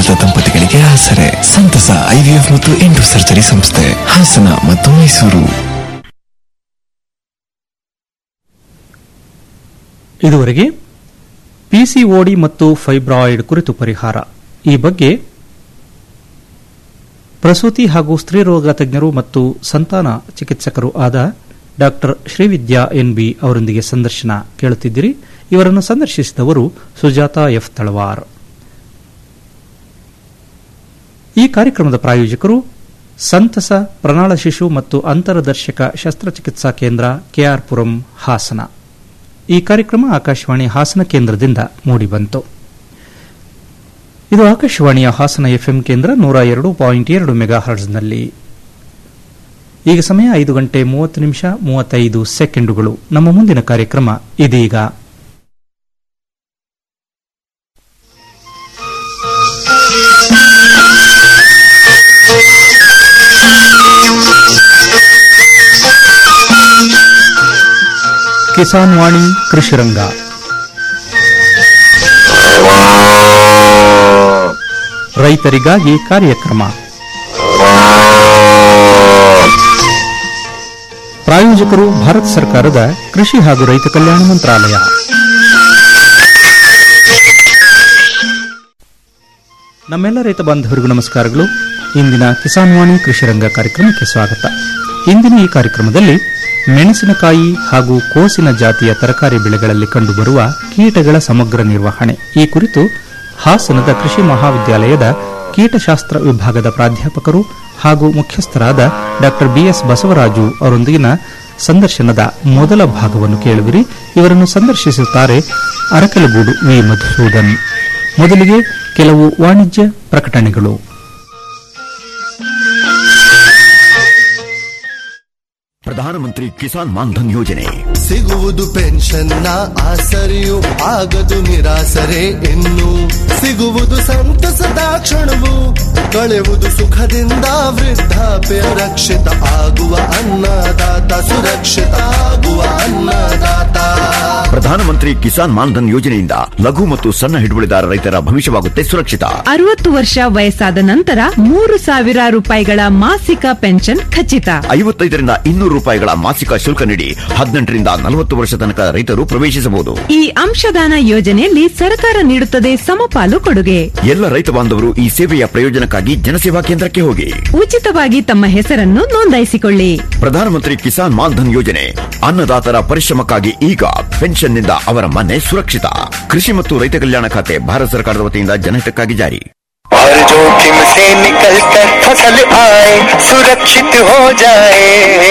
ವಿಕಲದ ದಂಪತಿಗಳಿಗೆ ಆಸರೆ ಸಂತಸ ಐವಿಎಫ್ ಮತ್ತು ಎಂಡು ಸರ್ಜರಿ ಸಂಸ್ಥೆ ಹಾಸನ ಮತ್ತು ಮೈಸೂರು ಇದುವರೆಗೆ ಪಿಸಿಒಡಿ ಮತ್ತು ಫೈಬ್ರಾಯ್ಡ್ ಕುರಿತು ಪರಿಹಾರ ಈ ಬಗ್ಗೆ ಪ್ರಸೂತಿ ಹಾಗೂ ಸ್ತ್ರೀರೋಗ ತಜ್ಞರು ಮತ್ತು ಸಂತಾನ ಚಿಕಿತ್ಸಕರು ಆದ ಡಾಕ್ಟರ್ ಶ್ರೀವಿದ್ಯಾ ಎನ್ಬಿ ಅವರೊಂದಿಗೆ ಸಂದರ್ಶನ ಕೇಳುತ್ತಿದ್ದಿರಿ ಇವರನ್ನು ಸಂದರ್ಶಿಸಿದವರು ಸುಜಾತಾ ಎಫ್ ತಳವಾರ್ ಈ ಕಾರ್ಯಕ್ರಮದ ಪ್ರಾಯೋಜಕರು ಸಂತಸ ಪ್ರಣಾಳ ಶಿಶು ಮತ್ತು ಅಂತರದರ್ಶಕ ಶಸ್ತ್ರಚಿಕಿತ್ಸಾ ಕೇಂದ್ರ ಕೆಆರ್ಪುರಂ ಹಾಸನ ಈ ಕಾರ್ಯಕ್ರಮ ಆಕಾಶವಾಣಿ ಹಾಸನ ಕೇಂದ್ರದಿಂದ ಮೂಡಿಬಂತು ಇದು ಆಕಾಶವಾಣಿಯ ಹಾಸನ ಎಫ್ಎಂ ಕೇಂದ್ರ ನೂರ ಎರಡು ಪಾಯಿಂಟ್ ಎರಡು ಮೆಗಾ ಹರ್ಡ್ಸ್ನಲ್ಲಿ ಈಗ ಸಮಯ ಐದು ಗಂಟೆ ಮೂವತ್ತು ನಿಮಿಷ ಮೂವತ್ತೈದು ಸೆಕೆಂಡುಗಳು ನಮ್ಮ ಮುಂದಿನ ಕಾರ್ಯಕ್ರಮ ಇದೀಗ ಕಿಸಾನ್ ವಾಣಿ ಕೃಷಿರಂಗ ರೈತರಿಗಾಗಿ ಕಾರ್ಯಕ್ರಮ ಪ್ರಾಯೋಜಕರು ಭಾರತ ಸರ್ಕಾರದ ಕೃಷಿ ಹಾಗೂ ರೈತ ಕಲ್ಯಾಣ ಮಂತ್ರಾಲಯ ನಮ್ಮೆಲ್ಲ ರೈತ ಬಾಂಧವರಿಗೂ ನಮಸ್ಕಾರಗಳು ಇಂದಿನ ಕಿಸಾನ್ ವಾಣಿ ಕೃಷಿರಂಗ ಕಾರ್ಯಕ್ರಮಕ್ಕೆ ಸ್ವಾಗತ ಇಂದಿನ ಈ ಕಾರ್ಯಕ್ರಮದಲ್ಲಿ ಮೆಣಸಿನಕಾಯಿ ಹಾಗೂ ಕೋಸಿನ ಜಾತಿಯ ತರಕಾರಿ ಬೆಳೆಗಳಲ್ಲಿ ಕಂಡುಬರುವ ಕೀಟಗಳ ಸಮಗ್ರ ನಿರ್ವಹಣೆ ಈ ಕುರಿತು ಹಾಸನದ ಕೃಷಿ ಮಹಾವಿದ್ಯಾಲಯದ ಕೀಟಶಾಸ್ತ್ರ ವಿಭಾಗದ ಪ್ರಾಧ್ಯಾಪಕರು ಹಾಗೂ ಮುಖ್ಯಸ್ಥರಾದ ಡಾ ಬಿಎಸ್ ಬಸವರಾಜು ಅವರೊಂದಿಗಿನ ಸಂದರ್ಶನದ ಮೊದಲ ಭಾಗವನ್ನು ಕೇಳುವಿರಿ ಇವರನ್ನು ಸಂದರ್ಶಿಸುತ್ತಾರೆ ಅರಕಲಗೂಡು ವಿ ಮಧುಸೂದನ್ ಮೊದಲಿಗೆ ಕೆಲವು ವಾಣಿಜ್ಯ ಪ್ರಕಟಣೆಗಳು ಪ್ರಧಾನಮಂತ್ರಿ ಕಿಸಾನ್ ಮಾನ್ಧನ್ ಯೋಜನೆ ಸಿಗುವುದು ಪೆನ್ಷನ್ನ ಆಸರೆಯು ಆಗದು ನಿರಾಸರೆ ಇನ್ನು ಸಿಗುವುದು ಸಂತಸದ ಕ್ಷಣವು ಕಳೆಯುವುದು ಸುಖದಿಂದ ವೃದ್ಧಾಪ್ಯ ರಕ್ಷಿತ ಆಗುವ ಅನ್ನದಾತ ಸುರಕ್ಷಿತ ಆಗುವ ಅನ್ನದಾತ ಪ್ರಧಾನಮಂತ್ರಿ ಕಿಸಾನ್ ಮಾನ್ಧನ್ ಯೋಜನೆಯಿಂದ ಲಘು ಮತ್ತು ಸಣ್ಣ ಹಿಡುವಳಿದಾರ ರೈತರ ಭವಿಷ್ಯವಾಗುತ್ತೆ ಸುರಕ್ಷಿತ ಅರವತ್ತು ವರ್ಷ ವಯಸ್ಸಾದ ನಂತರ ಮೂರು ಸಾವಿರ ರೂಪಾಯಿಗಳ ಮಾಸಿಕ ಪೆನ್ಷನ್ ಖಚಿತ ಐವತ್ತೈದರಿಂದ ಇನ್ನೂರು ರೂಪಾಯಿಗಳ ಮಾಸಿಕ ಶುಲ್ಕ ನೀಡಿ ಹದಿನೆಂಟರಿಂದ ನಲವತ್ತು ವರ್ಷ ತನಕ ರೈತರು ಪ್ರವೇಶಿಸಬಹುದು ಈ ಅಂಶದಾನ ಯೋಜನೆಯಲ್ಲಿ ಸರ್ಕಾರ ನೀಡುತ್ತದೆ ಸಮಪಾಲು ಕೊಡುಗೆ ಎಲ್ಲ ರೈತ ಬಾಂಧವರು ಈ ಸೇವೆಯ ಪ್ರಯೋಜನಕ್ಕಾಗಿ ಜನಸೇವಾ ಕೇಂದ್ರಕ್ಕೆ ಹೋಗಿ ಉಚಿತವಾಗಿ ತಮ್ಮ ಹೆಸರನ್ನು ನೋಂದಾಯಿಸಿಕೊಳ್ಳಿ ಪ್ರಧಾನಮಂತ್ರಿ ಕಿಸಾನ್ ಮಾನ್ಧನ್ ಯೋಜನೆ ಅನ್ನದಾತರ ಪರಿಶ್ರಮಕ್ಕಾಗಿ ಈಗ ಪೆನ್ಷನ್ನಿಂದ ಅವರ ಮನೆ ಸುರಕ್ಷಿತ ಕೃಷಿ ಮತ್ತು ರೈತ ಕಲ್ಯಾಣ ಖಾತೆ ಭಾರತ ಸರ್ಕಾರದ ವತಿಯಿಂದ ಜನಹಿತಕ್ಕಾಗಿ ಜಾರಿ हर जोखिम से निकल कर फसल आए सुरक्षित हो जाए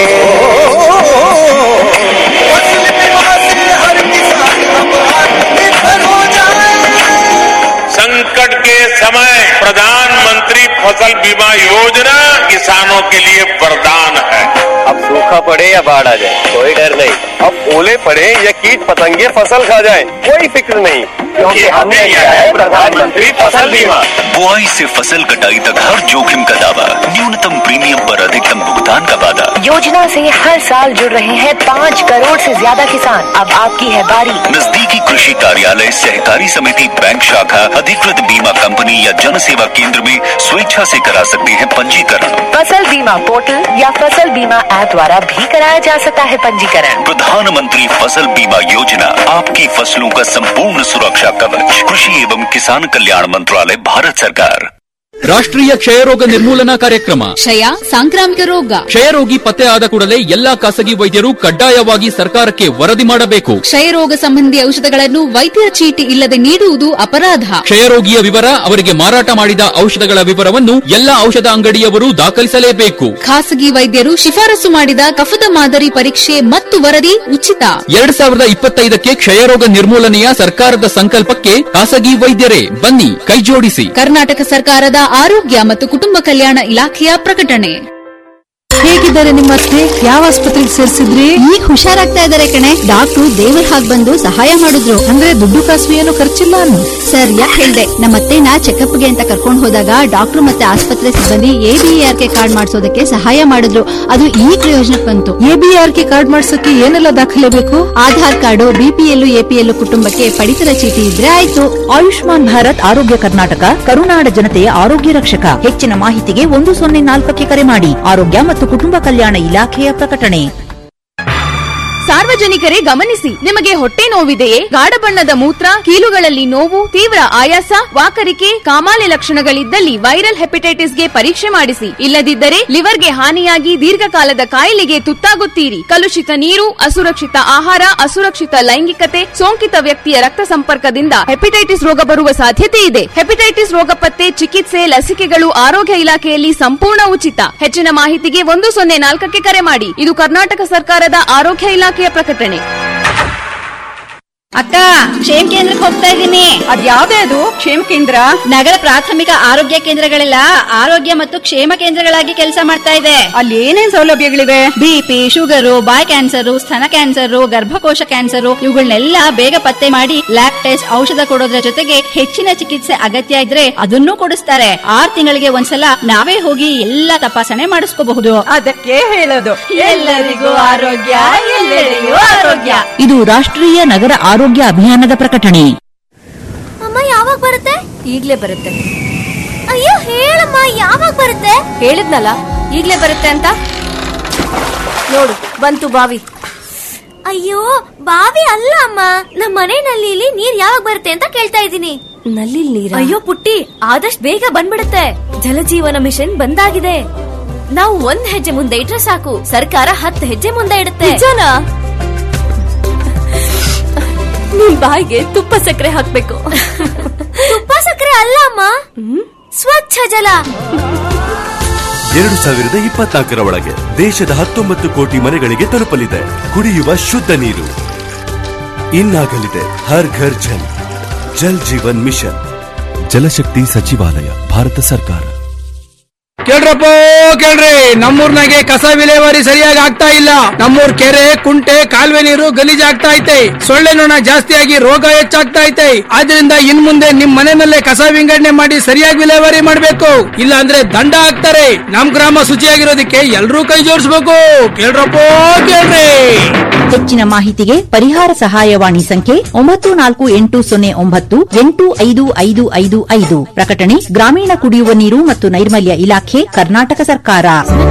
फसल बीमा से हर किसान अब आत्मनिर्भर हो जाए संकट के समय प्रधानमंत्री फसल बीमा योजना किसानों के लिए वरदान है अब सूखा पड़े या बाढ़ आ जाए कोई डर नहीं अब ओले पड़े या कीट पतंगे फसल खा जाए कोई फिक्र नहीं क्योंकि हमने लिया है प्रधानमंत्री फसल बीमा बुआई से फसल कटाई तक हर जोखिम का दावा न्यूनतम प्रीमियम पर अधिकतम भुगतान का वादा योजना से हर साल जुड़ रहे हैं पाँच करोड़ से ज्यादा किसान अब आपकी है बारी नजदीकी कृषि कार्यालय सहकारी समिति बैंक शाखा अधिकृत बीमा कंपनी या जन सेवा केंद्र में स्वेच्छा से करा सकते हैं पंजीकरण फसल बीमा पोर्टल या फसल बीमा ऐप द्वारा भी कराया जा सकता है पंजीकरण प्रधानमंत्री फसल बीमा योजना आपकी फसलों का संपूर्ण सुरक्षा कवच कृषि एवं किसान कल्याण मंत्रालय भारत सरकार ರಾಷ್ಟ್ರೀಯ ಕ್ಷಯರೋಗ ನಿರ್ಮೂಲನಾ ಕಾರ್ಯಕ್ರಮ ಕ್ಷಯ ಸಾಂಕ್ರಾಮಿಕ ರೋಗ ಕ್ಷಯರೋಗಿ ಪತ್ತೆ ಆದ ಕೂಡಲೇ ಎಲ್ಲಾ ಖಾಸಗಿ ವೈದ್ಯರು ಕಡ್ಡಾಯವಾಗಿ ಸರ್ಕಾರಕ್ಕೆ ವರದಿ ಮಾಡಬೇಕು ಕ್ಷಯರೋಗ ಸಂಬಂಧಿ ಔಷಧಗಳನ್ನು ವೈದ್ಯರ ಚೀಟಿ ಇಲ್ಲದೆ ನೀಡುವುದು ಅಪರಾಧ ಕ್ಷಯರೋಗಿಯ ವಿವರ ಅವರಿಗೆ ಮಾರಾಟ ಮಾಡಿದ ಔಷಧಗಳ ವಿವರವನ್ನು ಎಲ್ಲಾ ಔಷಧ ಅಂಗಡಿಯವರು ದಾಖಲಿಸಲೇಬೇಕು ಖಾಸಗಿ ವೈದ್ಯರು ಶಿಫಾರಸು ಮಾಡಿದ ಕಫದ ಮಾದರಿ ಪರೀಕ್ಷೆ ಮತ್ತು ವರದಿ ಉಚಿತ ಎರಡ್ ಸಾವಿರದ ಇಪ್ಪತ್ತೈದಕ್ಕೆ ಕ್ಷಯರೋಗ ನಿರ್ಮೂಲನೆಯ ಸರ್ಕಾರದ ಸಂಕಲ್ಪಕ್ಕೆ ಖಾಸಗಿ ವೈದ್ಯರೇ ಬನ್ನಿ ಕೈಜೋಡಿಸಿ ಕರ್ನಾಟಕ ಸರ್ಕಾರದ ಆರೋಗ್ಯ ಮತ್ತು ಕುಟುಂಬ ಕಲ್ಯಾಣ ಇಲಾಖೆಯ ಪ್ರಕಟಣೆ ಹೇಗೆ ಹೇಗಿದ್ದಾರೆ ನಿಮ್ಮ ಅತ್ತೆ ಯಾವ ಆಸ್ಪತ್ರೆಗೆ ಸೇರಿಸಿದ್ರಿ ಈಗ ಹುಷಾರಾಗ್ತಾ ಇದಾರೆ ಕಣೆ ಡಾಕ್ಟ್ರು ದೇವ್ರ ಹಾಗೆ ಬಂದು ಸಹಾಯ ಮಾಡಿದ್ರು ಅಂದ್ರೆ ದುಡ್ಡು ಕಾಸು ಏನು ಖರ್ಚಿಲ್ಲ ಅನ್ನು ಸರ್ ಯಾಕೆ ಹೇಳ್ದೆ ನಮ್ಮ ಅತ್ತೆನ ಚೆಕಪ್ಗೆ ಅಂತ ಕರ್ಕೊಂಡು ಹೋದಾಗ ಡಾಕ್ಟ್ರು ಮತ್ತೆ ಆಸ್ಪತ್ರೆ ಸಿಬ್ಬಂದಿ ಎಬಿಆರ್ ಕೆ ಕಾರ್ಡ್ ಮಾಡಿಸೋದಕ್ಕೆ ಸಹಾಯ ಮಾಡಿದ್ರು ಅದು ಈ ಪ್ರಯೋಜನಕ್ಕೆ ಬಂತು ಎಬಿಆರ್ ಕೆ ಕಾರ್ಡ್ ಮಾಡ್ಸಕ್ಕೆ ಏನೆಲ್ಲ ದಾಖಲೆ ಬೇಕು ಆಧಾರ್ ಕಾರ್ಡು ಬಿಪಿಎಲ್ ಎಪಿಎಲ್ ಕುಟುಂಬಕ್ಕೆ ಪಡಿತರ ಚೀಟಿ ಇದ್ರೆ ಆಯ್ತು ಆಯುಷ್ಮಾನ್ ಭಾರತ್ ಆರೋಗ್ಯ ಕರ್ನಾಟಕ ಕರುನಾಡ ಜನತೆಯ ಆರೋಗ್ಯ ರಕ್ಷಕ ಹೆಚ್ಚಿನ ಮಾಹಿತಿಗೆ ಒಂದು ಸೊನ್ನೆ ನಾಲ್ಕಕ್ಕೆ ಕರೆ ಮಾಡಿ ಆರೋಗ್ಯ ಮತ್ತು ಕುಟುಂಬ ಕಲ್ಯಾಣ ಇಲಾಖೆಯ ಪ್ರಕಟಣೆ ಸಾರ್ವಜನಿಕರೇ ಗಮನಿಸಿ ನಿಮಗೆ ಹೊಟ್ಟೆ ನೋವಿದೆಯೇ ಗಾಢ ಬಣ್ಣದ ಮೂತ್ರ ಕೀಲುಗಳಲ್ಲಿ ನೋವು ತೀವ್ರ ಆಯಾಸ ವಾಕರಿಕೆ ಕಾಮಾಲೆ ಲಕ್ಷಣಗಳಿದ್ದಲ್ಲಿ ವೈರಲ್ ಹೆಪಟೈಟಿಸ್ಗೆ ಪರೀಕ್ಷೆ ಮಾಡಿಸಿ ಇಲ್ಲದಿದ್ದರೆ ಲಿವರ್ಗೆ ಹಾನಿಯಾಗಿ ದೀರ್ಘಕಾಲದ ಕಾಯಿಲೆಗೆ ತುತ್ತಾಗುತ್ತೀರಿ ಕಲುಷಿತ ನೀರು ಅಸುರಕ್ಷಿತ ಆಹಾರ ಅಸುರಕ್ಷಿತ ಲೈಂಗಿಕತೆ ಸೋಂಕಿತ ವ್ಯಕ್ತಿಯ ರಕ್ತ ಸಂಪರ್ಕದಿಂದ ಹೆಪಟೈಟಿಸ್ ರೋಗ ಬರುವ ಸಾಧ್ಯತೆ ಇದೆ ಹೆಪಟೈಟಿಸ್ ರೋಗ ಪತ್ತೆ ಚಿಕಿತ್ಸೆ ಲಸಿಕೆಗಳು ಆರೋಗ್ಯ ಇಲಾಖೆಯಲ್ಲಿ ಸಂಪೂರ್ಣ ಉಚಿತ ಹೆಚ್ಚಿನ ಮಾಹಿತಿಗೆ ಒಂದು ಸೊನ್ನೆ ನಾಲ್ಕಕ್ಕೆ ಕರೆ ಮಾಡಿ ಇದು ಕರ್ನಾಟಕ ಸರ್ಕಾರದ ಆರೋಗ್ಯ ಇಲಾಖೆಯ ಪ್ರಕಟಣೆ ಅಕ್ಕ ಕ್ಷೇಮ ಕೇಂದ್ರಕ್ಕೆ ಹೋಗ್ತಾ ಇದ್ದೀನಿ ಅದ್ಯಾವ್ದೇ ಅದು ಕ್ಷೇಮ ಕೇಂದ್ರ ನಗರ ಪ್ರಾಥಮಿಕ ಆರೋಗ್ಯ ಕೇಂದ್ರಗಳೆಲ್ಲ ಆರೋಗ್ಯ ಮತ್ತು ಕ್ಷೇಮ ಕೇಂದ್ರಗಳಾಗಿ ಕೆಲಸ ಮಾಡ್ತಾ ಇದೆ ಅಲ್ಲಿ ಏನೇನ್ ಸೌಲಭ್ಯಗಳಿವೆ ಬಿಪಿ ಶುಗರು ಬಾಯ್ ಕ್ಯಾನ್ಸರ್ ಸ್ತನ ಕ್ಯಾನ್ಸರ್ ಗರ್ಭಕೋಶ ಕ್ಯಾನ್ಸರ್ ಇವುಗಳನ್ನೆಲ್ಲ ಬೇಗ ಪತ್ತೆ ಮಾಡಿ ಲ್ಯಾಬ್ ಟೆಸ್ಟ್ ಔಷಧ ಕೊಡೋದ್ರ ಜೊತೆಗೆ ಹೆಚ್ಚಿನ ಚಿಕಿತ್ಸೆ ಅಗತ್ಯ ಇದ್ರೆ ಅದನ್ನೂ ಕೊಡಿಸ್ತಾರೆ ಆರ್ ತಿಂಗಳಿಗೆ ಒಂದ್ಸಲ ನಾವೇ ಹೋಗಿ ಎಲ್ಲ ತಪಾಸಣೆ ಮಾಡಿಸ್ಕೋಬಹುದು ಅದಕ್ಕೆ ಹೇಳೋದು ಎಲ್ಲರಿಗೂ ಆರೋಗ್ಯ ಎಲ್ಲರಿಗೂ ಆರೋಗ್ಯ ಇದು ರಾಷ್ಟ್ರೀಯ ನಗರ ಆರೋಗ್ಯ ಅಭಿಯಾನದ ಪ್ರಕಟಣೆ ಅಮ್ಮ ಯಾವಾಗ ಬರುತ್ತೆ ಈಗ್ಲೇ ಬರುತ್ತೆ ಅಯ್ಯೋ ಹೇಳಮ್ಮ ಯಾವಾಗ ಬರುತ್ತೆ ಹೇಳಿದ್ನಲ್ಲ ಈಗ್ಲೇ ಬರುತ್ತೆ ಅಂತ ನೋಡು ಬಂತು ಬಾವಿ ಅಯ್ಯೋ ಬಾವಿ ಅಲ್ಲ ಅಮ್ಮ ನಮ್ಮ ಮನೆ ನಲ್ಲಿಲಿ ನೀರ್ ಯಾವಾಗ ಬರುತ್ತೆ ಅಂತ ಕೇಳ್ತಾ ಇದ್ದೀನಿ ನಲ್ಲಿ ನೀರ ಅಯ್ಯೋ ಪುಟ್ಟಿ ಆದಷ್ಟು ಬೇಗ ಬಂದ್ಬಿಡುತ್ತೆ ಜಲಜೀವನ ಮಿಷನ್ ಬಂದಾಗಿದೆ ನಾವು ಒಂದ್ ಹೆಜ್ಜೆ ಮುಂದೆ ಇಟ್ರೆ ಸಾಕು ಸರ್ಕಾರ ಹತ್ತು ಹೆಜ್ಜೆ ಮುಂದೆ ಇಡುತ್ತೆ ನಿಜನಾ? ನಿಮ್ ಬಾಯಿಗೆ ತುಪ್ಪ ಸಕ್ಕರೆ ಹಾಕ್ಬೇಕು ತುಪ್ಪ ಸಕ್ಕರೆ ಅಲ್ಲ ಅಮ್ಮ ಸ್ವಚ್ಛ ಜಲ ಎರಡು ಸಾವಿರದ ಇಪ್ಪತ್ನಾಲ್ಕರ ಒಳಗೆ ದೇಶದ ಹತ್ತೊಂಬತ್ತು ಕೋಟಿ ಮನೆಗಳಿಗೆ ತಲುಪಲಿದೆ ಕುಡಿಯುವ ಶುದ್ಧ ನೀರು ಇನ್ನಾಗಲಿದೆ ಹರ್ ಘರ್ ಜಲ್ ಜಲ್ ಜೀವನ್ ಮಿಷನ್ ಜಲಶಕ್ತಿ ಸಚಿವಾಲಯ ಭಾರತ ಸರ್ಕಾರ ಕೇಳ್ರಪ್ಪ ಕೇಳ್ರಿ ನಮ್ಮೂರ್ನಾಗೆ ಕಸ ವಿಲೇವಾರಿ ಸರಿಯಾಗಿ ಆಗ್ತಾ ಇಲ್ಲ ನಮ್ಮೂರ್ ಕೆರೆ ಕುಂಟೆ ಕಾಲುವೆ ನೀರು ಗಲೀಜಾಗ್ತಾ ಐತೆ ಸೊಳ್ಳೆ ನೊಣ ಜಾಸ್ತಿಯಾಗಿ ರೋಗ ಹೆಚ್ಚಾಗ್ತಾ ಐತೆ ಆದ್ರಿಂದ ಇನ್ ಮುಂದೆ ನಿಮ್ ಮನೆ ಮೇಲೆ ಕಸ ವಿಂಗಡಣೆ ಮಾಡಿ ಸರಿಯಾಗಿ ವಿಲೇವಾರಿ ಮಾಡ್ಬೇಕು ಇಲ್ಲ ಅಂದ್ರೆ ದಂಡ ಹಾಕ್ತಾರೆ ನಮ್ ಗ್ರಾಮ ಶುಚಿಯಾಗಿರೋದಕ್ಕೆ ಎಲ್ರೂ ಕೈ ಜೋಡಿಸ್ಬೇಕು ಕೇಳ್ರಪ್ಪ ಕೇಳ್ರಿ ಹೆಚ್ಚಿನ ಮಾಹಿತಿಗೆ ಪರಿಹಾರ ಸಹಾಯವಾಣಿ ಸಂಖ್ಯೆ ಒಂಬತ್ತು ನಾಲ್ಕು ಎಂಟು ಸೊನ್ನೆ ಒಂಬತ್ತು ಎಂಟು ಐದು ಐದು ಐದು ಐದು ಪ್ರಕಟಣೆ ಗ್ರಾಮೀಣ ಕುಡಿಯುವ ನೀರು ಮತ್ತು ನೈರ್ಮಲ್ಯ ಇಲಾಖೆ ಕರ್ನಾಟಕ ಸರ್ಕಾರ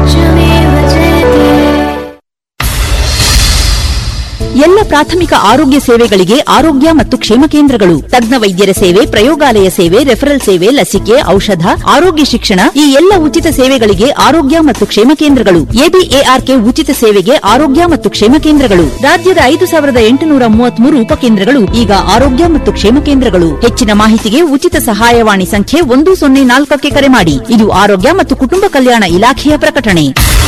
ಎಲ್ಲ ಪ್ರಾಥಮಿಕ ಆರೋಗ್ಯ ಸೇವೆಗಳಿಗೆ ಆರೋಗ್ಯ ಮತ್ತು ಕ್ಷೇಮ ಕೇಂದ್ರಗಳು ತಜ್ಞ ವೈದ್ಯರ ಸೇವೆ ಪ್ರಯೋಗಾಲಯ ಸೇವೆ ರೆಫರಲ್ ಸೇವೆ ಲಸಿಕೆ ಔಷಧ ಆರೋಗ್ಯ ಶಿಕ್ಷಣ ಈ ಎಲ್ಲ ಉಚಿತ ಸೇವೆಗಳಿಗೆ ಆರೋಗ್ಯ ಮತ್ತು ಕ್ಷೇಮ ಕೇಂದ್ರಗಳು ಎಬಿಎಆರ್ಕೆ ಉಚಿತ ಸೇವೆಗೆ ಆರೋಗ್ಯ ಮತ್ತು ಕ್ಷೇಮ ಕೇಂದ್ರಗಳು ರಾಜ್ಯದ ಐದು ಸಾವಿರದ ಎಂಟುನೂರ ಮೂವತ್ಮೂರು ಉಪಕೇಂದ್ರಗಳು ಈಗ ಆರೋಗ್ಯ ಮತ್ತು ಕ್ಷೇಮ ಕೇಂದ್ರಗಳು ಹೆಚ್ಚಿನ ಮಾಹಿತಿಗೆ ಉಚಿತ ಸಹಾಯವಾಣಿ ಸಂಖ್ಯೆ ಒಂದು ಸೊನ್ನೆ ನಾಲ್ಕಕ್ಕೆ ಕರೆ ಮಾಡಿ ಇದು ಆರೋಗ್ಯ ಮತ್ತು ಕುಟುಂಬ ಕಲ್ಯಾಣ ಇಲಾಖೆಯ ಪ್ರಕಟಣೆ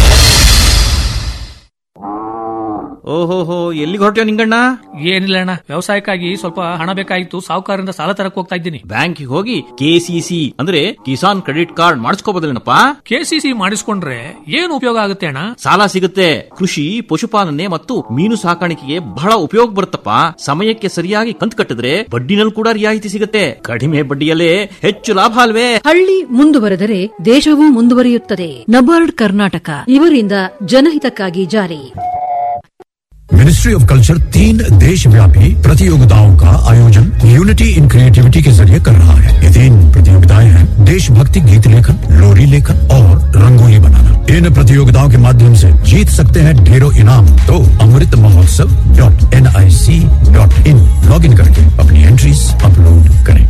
ಓಹೋಹೋ ಎಲ್ಲಿಗೆ ಹೊರಟ್ಯೋ ನಿಂಗಣ್ಣ ಏನಿಲ್ಲ ಅಣ್ಣ ವ್ಯವಸಾಯಕ್ಕಾಗಿ ಸ್ವಲ್ಪ ಹಣ ಬೇಕಾಗಿತ್ತು ಸಾಹುಕಾರರಿಂದ ಸಾಲ ತರಕ್ ಹೋಗ್ತಾ ಇದ್ದೀನಿ ಬ್ಯಾಂಕಿಗೆ ಹೋಗಿ ಕೆಸಿಸಿ ಅಂದ್ರೆ ಕಿಸಾನ್ ಕ್ರೆಡಿಟ್ ಕಾರ್ಡ್ ಮಾಡಿಸ್ಕೋಬೋದಲ್ಲೇನಪ್ಪ ಕೆಸಿಸಿ ಮಾಡಿಸ್ಕೊಂಡ್ರೆ ಏನು ಉಪಯೋಗ ಆಗುತ್ತೆ ಅಣ್ಣ ಸಾಲ ಸಿಗುತ್ತೆ ಕೃಷಿ ಪಶುಪಾಲನೆ ಮತ್ತು ಮೀನು ಸಾಕಾಣಿಕೆಗೆ ಬಹಳ ಉಪಯೋಗ ಬರುತ್ತಪ್ಪ ಸಮಯಕ್ಕೆ ಸರಿಯಾಗಿ ಕಂತು ಕಟ್ಟಿದ್ರೆ ಬಡ್ಡಿನಲ್ಲಿ ಕೂಡ ರಿಯಾಯಿತಿ ಸಿಗುತ್ತೆ ಕಡಿಮೆ ಬಡ್ಡಿಯಲ್ಲೇ ಹೆಚ್ಚು ಲಾಭ ಅಲ್ವೇ ಹಳ್ಳಿ ಮುಂದುವರೆದರೆ ದೇಶವೂ ಮುಂದುವರಿಯುತ್ತದೆ ನಬಾರ್ಡ್ ಕರ್ನಾಟಕ ಇವರಿಂದ ಜನಹಿತಕ್ಕಾಗಿ ಜಾರಿ मिनिस्ट्री ऑफ कल्चर तीन देश व्यापी प्रतियोगिताओं का आयोजन यूनिटी इन क्रिएटिविटी के जरिए कर रहा है ये तीन प्रतियोगिताएं हैं देशभक्ति गीत लेखन लोरी लेखन और रंगोली बनाना इन प्रतियोगिताओं के माध्यम से जीत सकते हैं ढेरों इनाम तो Amrit Mahotsav dot N I C dot in log in करके अपनी एंट्रीज अपलोड करें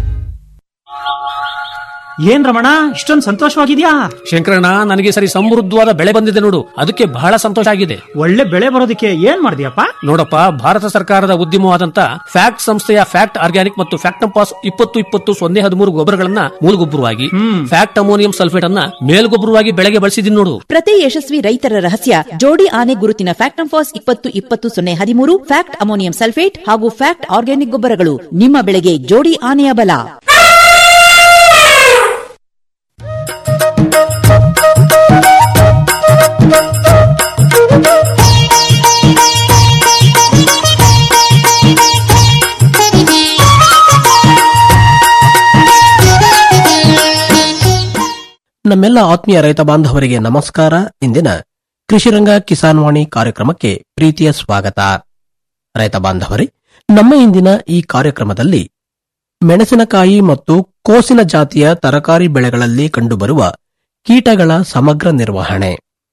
ಏನ್ ರಮಣ ಇಷ್ಟೊಂದು ಸಂತೋಷವಾಗಿದ್ಯಾ ಶಂಕರಣ್ಣ ನನಗೆ ಸರಿ ಸಮೃದ್ಧವಾದ ಬೆಳೆ ಬಂದಿದೆ ನೋಡು ಅದಕ್ಕೆ ಬಹಳ ಸಂತೋಷ ಆಗಿದೆ ಒಳ್ಳೆ ಬೆಳೆ ಬರೋದಕ್ಕೆ ಏನ್ ಮಾಡಿದ್ಯಪ್ಪ ನೋಡಪ್ಪ ಭಾರತ ಸರ್ಕಾರದ ಉದ್ಯಮವಾದಂತ ಫ್ಯಾಕ್ಟ್ ಸಂಸ್ಥೆಯ ಫ್ಯಾಕ್ಟ್ ಆರ್ಗ್ಯಾನಿಕ್ ಮತ್ತು ಫ್ಯಾಕ್ಟಂಪಾಸ್ ಇಪ್ಪತ್ತು ಇಪ್ಪತ್ತು ಸೊನ್ನೆ ಹದಿಮೂರು ಗೊಬ್ಬರಗಳನ್ನ ಮೂಲಗೊಬ್ಬರವಾಗಿ ಫ್ಯಾಕ್ಟ್ ಅಮೋನಿಯಂ ಸಲ್ಫೇಟ್ ಅನ್ನ ಮೇಲ್ಗೊಬ್ಬರವಾಗಿ ಬೆಳೆಗೆ ಬಳಸಿದೀನಿ ನೋಡು ಪ್ರತಿ ಯಶಸ್ವಿ ರೈತರ ರಹಸ್ಯ ಜೋಡಿ ಆನೆ ಗುರುತಿನ ಫ್ಯಾಕ್ಟಂಫಾಸ್ ಇಪ್ಪತ್ತು ಇಪ್ಪತ್ತು ಸೊನ್ನೆ ಹದಿಮೂರು ಫ್ಯಾಕ್ಟ್ ಅಮೋನಿಯಂ ಸಲ್ಫೇಟ್ ಹಾಗೂ ಫ್ಯಾಕ್ಟ್ ಆರ್ಗ್ಯಾನಿಕ್ ಗೊಬ್ಬರಗಳು ನಿಮ್ಮ ಬೆಳೆಗೆ ಜೋಡಿ ಆನೆಯ ಬಲ ನಮ್ಮೆಲ್ಲ ಆತ್ಮೀಯ ರೈತ ಬಾಂಧವರಿಗೆ ನಮಸ್ಕಾರ ಇಂದಿನ ಕೃಷಿರಂಗ ಕಿಸಾನ್ ವಾಣಿ ಕಾರ್ಯಕ್ರಮಕ್ಕೆ ಪ್ರೀತಿಯ ಸ್ವಾಗತ ರೈತ ಬಾಂಧವರೇ ನಮ್ಮ ಇಂದಿನ ಈ ಕಾರ್ಯಕ್ರಮದಲ್ಲಿ ಮೆಣಸಿನಕಾಯಿ ಮತ್ತು ಕೋಸಿನ ಜಾತಿಯ ತರಕಾರಿ ಬೆಳೆಗಳಲ್ಲಿ ಕಂಡುಬರುವ ಕೀಟಗಳ ಸಮಗ್ರ ನಿರ್ವಹಣೆ